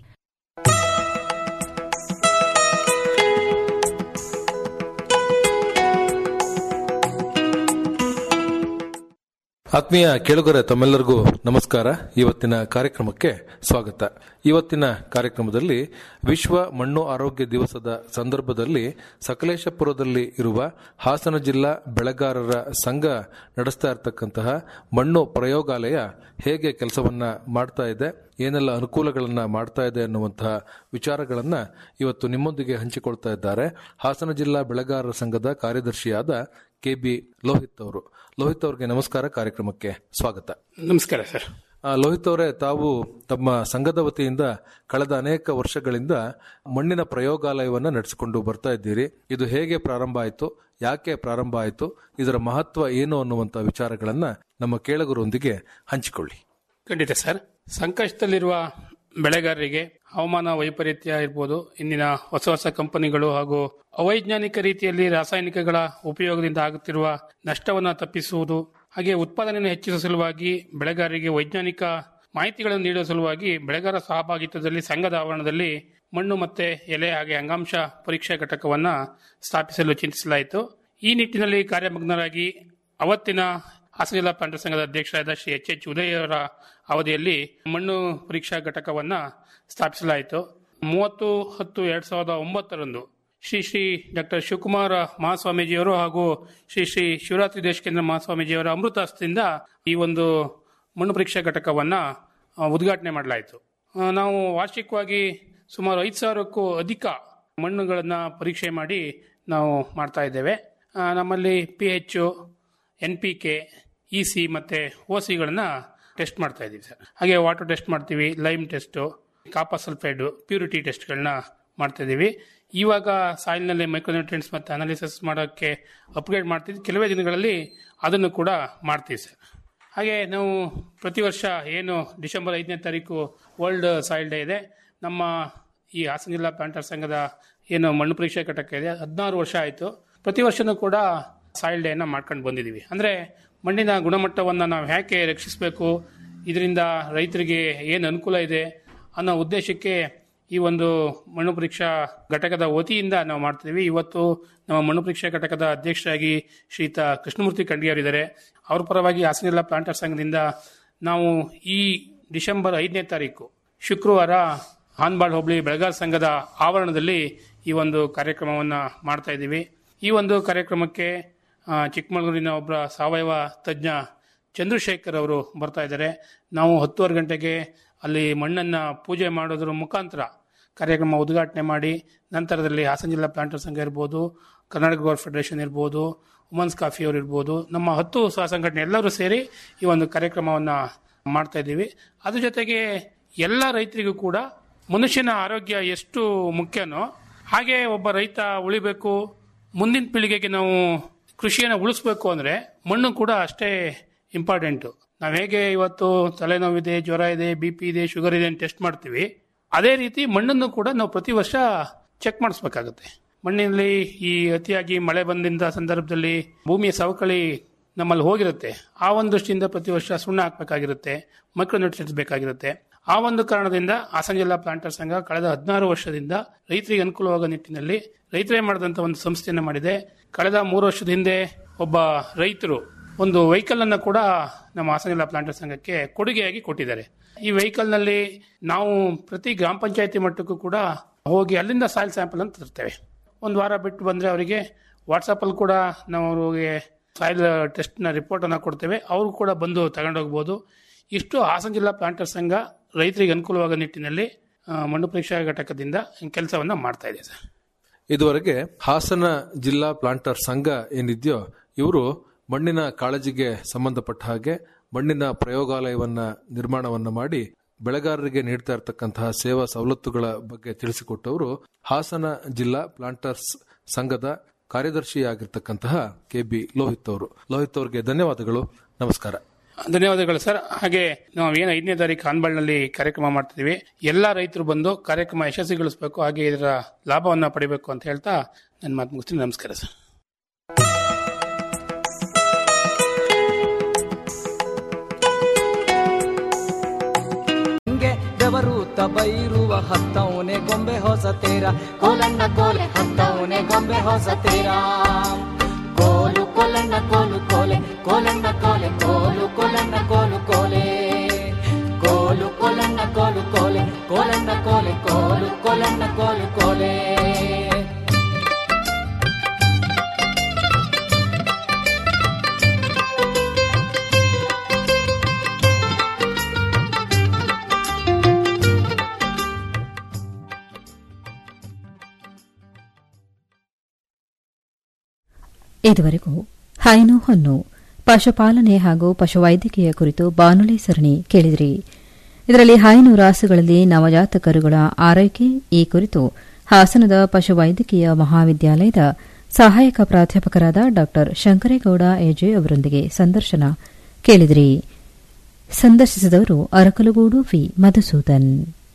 ಆತ್ಮೀಯ ಕೇಳುಗರೆ ತಮ್ಮೆಲ್ಲರಿಗೂ ನಮಸ್ಕಾರ ಇವತ್ತಿನ ಕಾರ್ಯಕ್ರಮಕ್ಕೆ ಸ್ವಾಗತ ಇವತ್ತಿನ ಕಾರ್ಯಕ್ರಮದಲ್ಲಿ ವಿಶ್ವ ಮಣ್ಣು ಆರೋಗ್ಯ ದಿವಸದ ಸಂದರ್ಭದಲ್ಲಿ ಸಕಲೇಶಪುರದಲ್ಲಿ ಇರುವ ಹಾಸನ ಜಿಲ್ಲಾ ಬೆಳೆಗಾರರ ಸಂಘ ನಡೆಸ್ತಾ ಇರತಕ್ಕಂತಹ ಮಣ್ಣು ಪ್ರಯೋಗಾಲಯ ಹೇಗೆ ಕೆಲಸವನ್ನ ಮಾಡ್ತಾ ಇದೆ ಏನೆಲ್ಲ ಅನುಕೂಲಗಳನ್ನ ಮಾಡ್ತಾ ಇದೆ ಅನ್ನುವಂತಹ ವಿಚಾರಗಳನ್ನ ಇವತ್ತು ನಿಮ್ಮೊಂದಿಗೆ ಹಂಚಿಕೊಳ್ತಾ ಇದ್ದಾರೆ ಹಾಸನ ಜಿಲ್ಲಾ ಬೆಳೆಗಾರರ ಸಂಘದ ಕಾರ್ಯದರ್ಶಿಯಾದ ಕೆ ಬಿ ಲೋಹಿತ್ ಅವರು ಲೋಹಿತ್ ಅವರಿಗೆ ನಮಸ್ಕಾರ ಕಾರ್ಯಕ್ರಮಕ್ಕೆ ಸ್ವಾಗತ ನಮಸ್ಕಾರ ಸರ್ ಆ, ಲೋಹಿತ್ ಅವರೇ ತಾವು ತಮ್ಮ ಸಂಘದ ವತಿಯಿಂದ ಕಳೆದ ಅನೇಕ ವರ್ಷಗಳಿಂದ ಮಣ್ಣಿನ ಪ್ರಯೋಗಾಲಯವನ್ನ ನಡೆಸಿಕೊಂಡು ಬರ್ತಾ ಇದ್ದೀರಿ ಇದು ಹೇಗೆ ಪ್ರಾರಂಭ ಆಯಿತು ಯಾಕೆ ಪ್ರಾರಂಭ ಆಯಿತು ಇದರ ಮಹತ್ವ ಏನು ಅನ್ನುವಂತ ವಿಚಾರಗಳನ್ನ ನಮ್ಮ ಕೇಳುಗರೊಂದಿಗೆ ಹಂಚಿಕೊಳ್ಳಿ ಖಂಡಿತ ಸರ್ ಸಂಕಷ್ಟದಲ್ಲಿರುವ ಬೆಳೆಗಾರರಿಗೆ ಹವಾಮಾನ ವೈಪರೀತ್ಯ ಇರ್ಬೋದು ಇಂದಿನ ಹೊಸ ಹೊಸ ಕಂಪನಿಗಳು ಹಾಗೂ ಅವೈಜ್ಞಾನಿಕ ರೀತಿಯಲ್ಲಿ ರಾಸಾಯನಿಕಗಳ ಉಪಯೋಗದಿಂದ ಆಗುತ್ತಿರುವ ನಷ್ಟವನ್ನು ತಪ್ಪಿಸುವುದು ಹಾಗೆ ಉತ್ಪಾದನೆಯನ್ನು ಹೆಚ್ಚಿಸುವ ಸಲುವಾಗಿ ಬೆಳೆಗಾರರಿಗೆ ವೈಜ್ಞಾನಿಕ ಮಾಹಿತಿಗಳನ್ನು ನೀಡುವ ಸಲುವಾಗಿ ಬೆಳೆಗಾರ ಸಹಭಾಗಿತ್ವದಲ್ಲಿ ಸಂಘದ ಆವರಣದಲ್ಲಿ ಮಣ್ಣು ಮತ್ತೆ ಎಲೆ ಹಾಗೆ ಅಂಗಾಂಶ ಪರೀಕ್ಷಾ ಘಟಕವನ್ನ ಸ್ಥಾಪಿಸಲು ಚಿಂತಿಸಲಾಯಿತು ಈ ನಿಟ್ಟಿನಲ್ಲಿ ಕಾರ್ಯಮಗ್ನರಾಗಿ ಅವತ್ತಿನ ಹಾಸನ ಜಿಲ್ಲಾ ಪ್ರಾಂತ ಸಂಘದ ಅಧ್ಯಕ್ಷರಾದ ಶ್ರೀ ಎಚ್ ಎಚ್ ಉದಯ್ ಅವರ ಅವಧಿಯಲ್ಲಿ ಮಣ್ಣು ಪರೀಕ್ಷಾ ಘಟಕವನ್ನ ಸ್ಥಾಪಿಸಲಾಯಿತು ಮೂವತ್ತು ಹತ್ತು ಎರಡ್ ಸಾವಿರದ ಒಂಬತ್ತರಂದು ಶ್ರೀ ಶ್ರೀ ಡಾಕ್ಟರ್ ಶಿವಕುಮಾರ ಮಹಾಸ್ವಾಮೀಜಿಯವರು ಹಾಗೂ ಶ್ರೀ ಶ್ರೀ ಶಿವರಾತ್ರಿ ದೇಶಕೇಂದ್ರ ಮಹಾಸ್ವಾಮೀಜಿಯವರ ಅಮೃತ ಹಸ್ತದಿಂದ ಈ ಒಂದು ಮಣ್ಣು ಪರೀಕ್ಷಾ ಘಟಕವನ್ನ ಆ, ಉದ್ಘಾಟನೆ ಮಾಡಲಾಯಿತು ಆ, ನಾವು ವಾರ್ಷಿಕವಾಗಿ ಸುಮಾರು ಐದು ಸಾವಿರಕ್ಕೂ ಅಧಿಕ ಮಣ್ಣುಗಳನ್ನು ಪರೀಕ್ಷೆ ಮಾಡಿ ನಾವು ಮಾಡ್ತಾ ಇದ್ದೇವೆ ಆ, ನಮ್ಮಲ್ಲಿ P H N P K E C ಮತ್ತು ಓ ಸಿಗಳನ್ನ ಟೆಸ್ಟ್ ಮಾಡ್ತಾ ಇದ್ದೀವಿ ಸರ್ ಹಾಗೆ ವಾಟರ್ ಟೆಸ್ಟ್ ಮಾಡ್ತೀವಿ lime test copper sulphide purity ಟೆಸ್ಟ್ಗಳನ್ನ ಮಾಡ್ತಾ ಇದ್ದೀವಿ ಇವಾಗ ಸಾಯಿಲ್ನಲ್ಲಿ ಮೈಕ್ರೋನ್ಯೂಟ್ರಿಯೆಂಟ್ಸ್ ಮತ್ತು ಅನಾಲಿಸಿಸ್ ಮಾಡೋಕ್ಕೆ ಅಪ್ಗ್ರೇಡ್ ಮಾಡ್ತಿದ್ವಿ ಕೆಲವೇ ದಿನಗಳಲ್ಲಿ ಅದನ್ನು ಕೂಡ ಮಾಡ್ತೀವಿ ಸರ್ ಹಾಗೆ ನಾವು ಪ್ರತಿ ವರ್ಷ ಏನು ಡಿಸೆಂಬರ್ ಐದನೇ ತಾರೀಕು ವರ್ಲ್ಡ್ ಸಾಯಿಲ್ ಡೇ ಇದೆ ನಮ್ಮ ಈ ಹಾಸನ ಜಿಲ್ಲಾ ಪ್ಲಾಂಟರ್ ಸಂಘದ ಏನು ಮಣ್ಣು ಪರೀಕ್ಷೆ ಘಟಕ ಇದೆ ಹದಿನಾರು ವರ್ಷ ಆಯಿತು ಪ್ರತಿ ವರ್ಷನೂ ಕೂಡ ಸಾಯಿಲ್ ಡೇನ ಮಾಡ್ಕೊಂಡು ಬಂದಿದ್ದೀವಿ ಅಂದರೆ ಮಣ್ಣಿನ ಗುಣಮಟ್ಟವನ್ನು ನಾವು ಯಾಕೆ ರಕ್ಷಿಸಬೇಕು ಇದರಿಂದ ರೈತರಿಗೆ ಏನು ಅನುಕೂಲ ಇದೆ ಅನ್ನೋ ಉದ್ದೇಶಕ್ಕೆ ಈ ಒಂದು ಮಣ್ಣು ಪರೀಕ್ಷಾ ಘಟಕದ ವತಿಯಿಂದ ನಾವು ಮಾಡ್ತಿದ್ದೀವಿ ಇವತ್ತು ನಮ್ಮ ಮಣ್ಣು ಪರೀಕ್ಷಾ ಘಟಕದ ಅಧ್ಯಕ್ಷರಾಗಿ ಶ್ರೀಯುತ ಕೃಷ್ಣಮೂರ್ತಿ ಖಂಡಿಯವರಿದ್ದಾರೆ ಅವ್ರ ಪರವಾಗಿ ಹಾಸನ ಜಿಲ್ಲಾ ಪ್ಲಾಂಟರ್ ಸಂಘದಿಂದ ನಾವು ಈ ಡಿಸೆಂಬರ್ ಐದನೇ ತಾರೀಕು ಶುಕ್ರವಾರ ಹಾನ್ಬಾಳ್ ಹೋಬಳಿ ಬೆಳಗಾವಿ ಸಂಘದ ಆವರಣದಲ್ಲಿ ಈ ಒಂದು ಕಾರ್ಯಕ್ರಮವನ್ನು ಮಾಡ್ತಾ ಇದ್ದೀವಿ ಈ ಒಂದು ಕಾರ್ಯಕ್ರಮಕ್ಕೆ ಆ, ಚಿಕ್ಕಮಗಳೂರಿನ ಒಬ್ಬರ ಸಾವಯವ ತಜ್ಞ ಚಂದ್ರಶೇಖರ್ ಅವರು ಬರ್ತಾ ಇದ್ದಾರೆ ನಾವು ಹತ್ತುವರೆ ಗಂಟೆಗೆ ಅಲ್ಲಿ ಮಣ್ಣನ್ನು ಪೂಜೆ ಮಾಡೋದ್ರ ಮುಖಾಂತರ ಕಾರ್ಯಕ್ರಮ ಉದ್ಘಾಟನೆ ಮಾಡಿ ನಂತರದಲ್ಲಿ ಹಾಸನ ಜಿಲ್ಲಾ ಪ್ಲಾಂಟರ್ ಸಂಘ ಇರ್ಬೋದು ಕರ್ನಾಟಕ ಗೋರ್ ಫೆಡರೇಷನ್ ಇರ್ಬೋದು ವುಮನ್ಸ್ ಕಾಫಿ ಅವರು ಇರ್ಬೋದು ನಮ್ಮ ಹತ್ತು ಸಹ ಸಂಘಟನೆ ಎಲ್ಲರೂ ಸೇರಿ ಈ ಒಂದು ಕಾರ್ಯಕ್ರಮವನ್ನು ಮಾಡ್ತಾ ಇದ್ದೀವಿ ಅದ್ರ ಜೊತೆಗೆ ಎಲ್ಲ ರೈತರಿಗೂ ಕೂಡ ಮನುಷ್ಯನ ಆರೋಗ್ಯ ಎಷ್ಟು ಮುಖ್ಯನೋ ಹಾಗೆ ಒಬ್ಬ ರೈತ ಉಳಿಬೇಕು ಮುಂದಿನ ಪೀಳಿಗೆಗೆ ನಾವು ಕೃಷಿಯನ್ನು ಉಳಿಸ್ಬೇಕು ಅಂದರೆ ಮಣ್ಣು ಕೂಡ ಅಷ್ಟೇ ಇಂಪಾರ್ಟೆಂಟು ನಾವು ಹೇಗೆ ಇವತ್ತು ತಲೆನೋವಿದೆ ಜ್ವರ ಇದೆ ಬಿ ಪಿ ಇದೆ ಶುಗರ್ ಇದೆ ಅಂತ ಟೆಸ್ಟ್ ಮಾಡ್ತೀವಿ ಅದೇ ರೀತಿ ಮಣ್ಣನ್ನು ಕೂಡ ನಾವು ಪ್ರತಿ ವರ್ಷ ಚೆಕ್ ಮಾಡಿಸ್ಬೇಕಾಗುತ್ತೆ ಮಣ್ಣಿನಲ್ಲಿ ಈ ಅತಿಯಾಗಿ ಮಳೆ ಬಂದಿಂದ ಸಂದರ್ಭದಲ್ಲಿ ಭೂಮಿಯ ಸವಕಳಿ ನಮ್ಮಲ್ಲಿ ಹೋಗಿರುತ್ತೆ ಆ ಒಂದು ದೃಷ್ಟಿಯಿಂದ ಪ್ರತಿ ವರ್ಷ ಸುಣ್ಣ ಹಾಕಬೇಕಾಗಿರುತ್ತೆ ಮೈಕ್ರೋ ನ್ಯೂಟ್ರಿಯೆಂಟ್ಸ್ ಬೇಕಾಗಿರುತ್ತೆ ಆ ಒಂದು ಕಾರಣದಿಂದ ಹಾಸನ ಜಿಲ್ಲಾ ಪ್ಲಾಂಟರ್ ಸಂಘ ಕಳೆದ ಹದಿನಾರು ವರ್ಷದಿಂದ ರೈತರಿಗೆ ಅನುಕೂಲವಾಗೋ ನಿಟ್ಟಿನಲ್ಲಿ ರೈತರೇ ಮಾಡಿದಂಥ ಒಂದು ಸಂಸ್ಥೆಯನ್ನು ಮಾಡಿದೆ ಕಳೆದ ಮೂರು ವರ್ಷದ ಹಿಂದೆ ಒಬ್ಬ ರೈತರು ಒಂದು ವೆಹಿಕಲ್ ಅನ್ನು ಕೂಡ ನಮ್ಮ ಹಾಸನ ಜಿಲ್ಲಾ ಪ್ಲಾಂಟರ್ ಸಂಘಕ್ಕೆ ಕೊಡುಗೆಯಾಗಿ ಕೊಟ್ಟಿದ್ದಾರೆ ಈ ವೆಹಿಕಲ್ ನಲ್ಲಿ ನಾವು ಪ್ರತಿ ಗ್ರಾಮ ಪಂಚಾಯತಿ ಮಟ್ಟಕ್ಕೂ ಕೂಡ ಹೋಗಿ ಅಲ್ಲಿಂದ ಸಾಯಿಲ್ ಸ್ಯಾಂಪಲ್ ಅಂತ ತರ್ತೇವೆ ಒಂದು ವಾರ ಬಿಟ್ಟು ಬಂದ್ರೆ ಅವರಿಗೆ ವಾಟ್ಸಪ್ ಅಲ್ಲಿ ಕೂಡ ನಾವು ಅವ್ರಿಗೆ ಸಾಯಿಲ್ ಟೆಸ್ಟ್ ನ ರಿಪೋರ್ಟ್ ಅನ್ನ ಕೊಡ್ತೇವೆ ಅವರು ಕೂಡ ಬಂದು ತಗೊಂಡೋಗ್ಬೋದು ಇಷ್ಟು ಹಾಸನ ಜಿಲ್ಲಾ ಪ್ಲಾಂಟರ್ ಸಂಘ ರೈತರಿಗೆ ಅನುಕೂಲವಾಗೋ ನಿಟ್ಟಿನಲ್ಲಿ ಆ, ಮಣ್ಣು ಪರೀಕ್ಷಾ ಘಟಕದಿಂದ ಕೆಲಸವನ್ನ ಮಾಡ್ತಾ ಇದೆ ಸರ್ ಇದುವರೆಗೆ ಹಾಸನ ಜಿಲ್ಲಾ ಪ್ಲಾಂಟರ್ ಸಂಘ ಏನಿದೆಯೋ ಇವರು ಮಣ್ಣಿನ ಕಾಳಜಿಗೆ ಸಂಬಂಧಪಟ್ಟ ಹಾಗೆ ಮಣ್ಣಿನ ಪ್ರಯೋಗಾಲಯವನ್ನ ನಿರ್ಮಾಣವನ್ನ ಮಾಡಿ ಬೆಳೆಗಾರರಿಗೆ ನೀಡ್ತಾ ಇರತಕ್ಕಂತಹ ಸೇವಾ ಸವಲತ್ತುಗಳ ಬಗ್ಗೆ ತಿಳಿಸಿಕೊಟ್ಟವರು ಹಾಸನ ಜಿಲ್ಲಾ ಪ್ಲಾಂಟರ್ಸ್ ಸಂಘದ ಕಾರ್ಯದರ್ಶಿಯಾಗಿರ್ತಕ್ಕಂತಹ ಕೆ ಬಿ ಲೋಹಿತ್ ಅವರು ಲೋಹಿತ್ ಅವರಿಗೆ ಧನ್ಯವಾದಗಳು ನಮಸ್ಕಾರ ಧನ್ಯವಾದಗಳು ಸರ್ ಹಾಗೆ ನಾವು ಏನು ಐದನೇ ತಾರೀಕು ಹಾನ್ಬಾಳ್ನಲ್ಲಿ ಕಾರ್ಯಕ್ರಮ ಮಾಡ್ತಿದ್ದೀವಿ ಎಲ್ಲ ರೈತರು ಬಂದು ಕಾರ್ಯಕ್ರಮ ಯಶಸ್ವಿಗೊಳಿಸಬೇಕು ಹಾಗೆ ಇದರ ಲಾಭವನ್ನ ಪಡಿಬೇಕು ಅಂತ ಹೇಳ್ತಾ ನನ್ನ ಮಾತು ಮುಗಿಸ್ತೀನಿ ನಮಸ್ಕಾರ ಸರ್ ಹಿಂಗೆ ಬೆವರೂತ ಬೈರುವ ಹತ್ತವನೆ ಗೊಂಬೆ ಹೊಸ ತೇರ ಕೋಲಣ್ಣ ಕೋಲೆ ಹತ್ತವನೆ ಗೊಂಬೆ ಹೊಸ ತೇರ ಕೋಲು ಕೋಲಣ್ಣ ಕೋಲು ಕೋಲೆ ಕೋಲಣ್ಣ ಕೋಲೆ ಕೋಲು ಕೋಲಣ್ಣ ಕೋಲು ಕೋಲೆ ಕೋಲು ಕೋಲಣ್ಣ ಕೋಲು ಕೋಲೆ ಕೋಲಣ್ಣ ಕೋಲೆ ಕೋಲು ಕೋಲಣ್ಣ ಕೋಲು ಕೋಲೆ ಇದುವರೆಗೂ ಹೈನು ಹೊನ್ನು ಪಶುಪಾಲನೆ ಹಾಗೂ ಪಶುವೈದ್ಯಕೀಯ ಕುರಿತು ಬಾನುಲಿ ಸರಣಿ ಕೇಳಿದಿರಿ ಇದರಲ್ಲಿ ಹೈನು ರಾಸುಗಳಲ್ಲಿ ನವಜಾತ ಕರುಗಳ ಆರೈಕೆ ಈ ಕುರಿತು ಹಾಸನದ ಪಶುವೈದ್ಯಕೀಯ ಮಹಾವಿದ್ಯಾಲಯದ ಸಹಾಯಕ ಪ್ರಾಧ್ಯಾಪಕರಾದ ಡಾ ಶಂಕರೇಗೌಡ ಎಜೆ ಅವರೊಂದಿಗೆ ಸಂದರ್ಶನ ಕೇಳಿದಿರಿ ಸಂದರ್ಶಿಸಿದವರು Arakalagudu V Madhusudan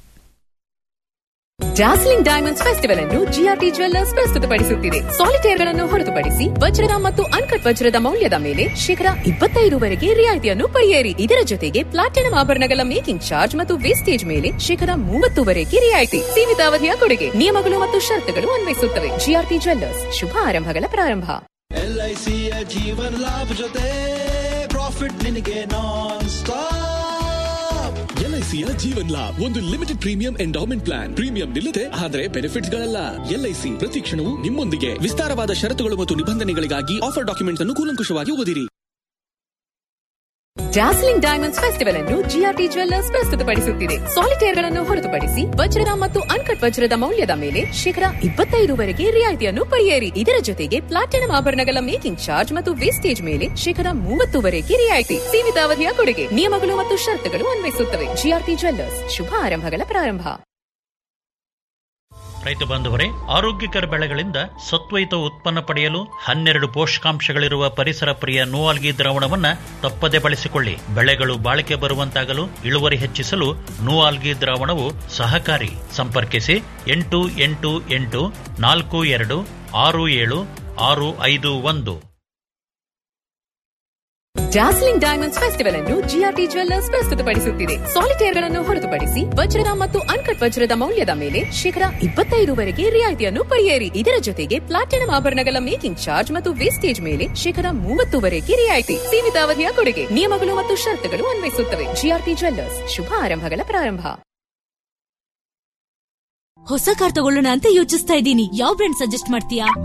dazzling diamonds festival ಅನ್ನು ಜಿಆರ್ಟಿ ಜ್ವೆಲ್ಲರ್ಸ್ ಪ್ರಸ್ತುತಪಡಿಸುತ್ತಿದೆ ಸಾಲಿಟೇರ್ಗಳನ್ನು ಹೊರತುಪಡಿಸಿ ವಜ್ರದ ಮತ್ತು ಅನ್ಕಟ್ ವಜ್ರದ ಮೌಲ್ಯದ ಮೇಲೆ ಶೇಕಡ ಇಪ್ಪತ್ತೈದರವರೆಗೆ ರಿಯಾಯಿತಿಯನ್ನು ಪಡೆಯಿರಿ ಇದರ ಜೊತೆಗೆ ಪ್ಲಾಟಿನಂ ಆಭರಣಗಳ ಮೇಕಿಂಗ್ ಚಾರ್ಜ್ ಮತ್ತು ವೇಸ್ಟೇಜ್ ಮೇಲೆ ಶೇಕಡ ಮೂವತ್ತುವರೆಗೆ ರಿಯಾಯಿತಿ ಸೀಮಿತ ಅವಧಿಯ ಕೊಡುಗೆ ನಿಯಮಗಳು ಮತ್ತು ಷರತ್ತುಗಳು ಅನ್ವಯಿಸುತ್ತವೆ ಜಿಆರ್ಟಿ ಜ್ವೆಲ್ಲರ್ಸ್ ಶುಭ ಆರಂಭಗಳ ಪ್ರಾರಂಭ ಎಲ್ಐಸಿಯ ಜೀವನ ಲಾಭ ಜೊತೆ ಪ್ರಾಫಿಟ್ ನಿನಗೆ ನಾನ್ ಸ್ಟಾಪ್ ಎಲ್ಐಸಿಯ ಜೀವನ್ ಲಾಭ್ ಒಂದು limited premium endowment plan premium ನಿಲ್ಲದೆ ಆದರೆ ಬೆನಿಫಿಟ್ಸ್ ಗಳಲ್ಲ ಎಲ್ಐಸಿ ಪ್ರತಿ ಕ್ಷಣವೂ ನಿಮ್ಮೊಂದಿಗೆ ವಿಸ್ತಾರವಾದ ಷರತ್ತುಗಳು ಮತ್ತು ನಿಬಂಧನೆಗಳಿಗಾಗಿ ಆಫರ್ ಡಾಕ್ಯುಮೆಂಟ್ಸ್ ಅನ್ನು ಕೂಲಂಕುಷವಾಗಿ ಓದಿರಿ ಡಾರ್ಸ್ಲಿಂಗ್ ಡೈಮಂಡ್ಸ್ ಫೆಸ್ಟಿವಲ್ ಅನ್ನು ಜಿಆರ್ಟಿ ಜ್ವೆಲ್ಲರ್ಸ್ ಪ್ರಸ್ತುತಪಡಿಸುತ್ತಿದೆ ಸಾಲಿಟೇರ್ಗಳನ್ನು ಹೊರತುಪಡಿಸಿ ವಜ್ರದ ಮತ್ತು ಅನ್ಕಟ್ ವಜ್ರದ ಮೌಲ್ಯದ ಮೇಲೆ ಶೇಕಡ ಇಪ್ಪತ್ತೈದರವರೆಗೆ ರಿಯಾಯಿತಿಯನ್ನು ಪಡೆಯಿರಿ ಇದರ ಜೊತೆಗೆ ಪ್ಲಾಟಿನಂ ಆಭರಣಗಳ ಮೇಕಿಂಗ್ ಚಾರ್ಜ್ ಮತ್ತು ವೇಸ್ಟೇಜ್ ಮೇಲೆ ಶೇಕಡ ಮೂವತ್ತುವರೆಗೆ ರಿಯಾಯಿತಿ ಸೀಮಿತ ಅವಧಿಯ ಕೊಡುಗೆ ನಿಯಮಗಳು ಮತ್ತು ಷರತ್ತುಗಳು ಅನ್ವಯಿಸುತ್ತವೆ ಜಿಆರ್ಟಿ ಜ್ವೆಲ್ಲರ್ಸ್ ಶುಭ ಆರಂಭಗಳ ಪ್ರಾರಂಭ ರೈತ ಬಾಂಧವರೇ ಆರೋಗ್ಯಕರ ಬೆಳೆಗಳಿಂದ ಸತ್ವಯುತ ಉತ್ಪನ್ನ ಪಡೆಯಲು ಹನ್ನೆರಡು ಪೋಷಕಾಂಶಗಳಿರುವ ಪರಿಸರ ಪ್ರಿಯ ನೂವಾಲ್ಗಿ ದ್ರಾವಣವನ್ನ ತಪ್ಪದೆ ಬಳಸಿಕೊಳ್ಳಿ ಬೆಳೆಗಳು ಬಾಳಿಕೆ ಬರುವಂತಾಗಲು ಇಳುವರಿ ಹೆಚ್ಚಿಸಲು ನೂವಾಲ್ಗಿ ದ್ರಾವಣವು ಸಹಕಾರಿ ಸಂಪರ್ಕಿಸಿ ಎಂಟು ಎಂಟು ಎಂಟು ನಾಲ್ಕು ಎರಡು ಆರು ಏಳು ಆರು ಐದು ಒಂದು ಡಾರ್ಸ್ಲಿಂಗ್ ಡೈಮಂಡ್ಸ್ ಫೆಸ್ಟಿವಲ್ ಅನ್ನು ಜಿಆರ್ಟಿ ಜ್ವೆಲ್ಲರ್ಸ್ ಪ್ರಸ್ತುತಪಡಿಸುತ್ತಿದೆ ಸಾಲಿಟೇರ್ಗಳನ್ನು ಹೊರತುಪಡಿಸಿ ವಜ್ರದ ಮತ್ತು ಅನ್ಕಟ್ ವಜ್ರದ ಮೌಲ್ಯದ ಮೇಲೆ ಶೇಕಡ ಇಪ್ಪತ್ತೈದರವರೆಗೆ ರಿಯಾಯಿತಿಯನ್ನು ಪಡೆಯಿರಿ ಇದರ ಜೊತೆಗೆ ಪ್ಲಾಟಿನಂ ಆಭರಣಗಳ ಮೇಕಿಂಗ್ ಚಾರ್ಜ್ ಮತ್ತು ವೇಸ್ಟೇಜ್ ಮೇಲೆ ಶೇಕಡ ಮೂವತ್ತುವರೆಗೆ ರಿಯಾಯಿತಿ ಸೀಮಿತ ಅವಧಿಯ ಕೊಡುಗೆ ನಿಯಮಗಳು ಮತ್ತು ಷರತ್ತುಗಳು ಅನ್ವಯಿಸುತ್ತವೆ ಜಿಆರ್ಟಿ ಜ್ವೆಲ್ಲರ್ಸ್ ಶುಭ ಆರಂಭಗಳ ಪ್ರಾರಂಭ ಹೊಸ ಕಾರ್ ತಗೊಳ್ಳೋಣ ಅಂತ ಯೋಚಿಸ್ತಾ ಇದ್ದೀನಿ ಯಾವ ಬ್ರ್ಯಾಂಡ್ ಸಜೆಸ್ಟ್ ಮಾಡ್ತೀಯಾ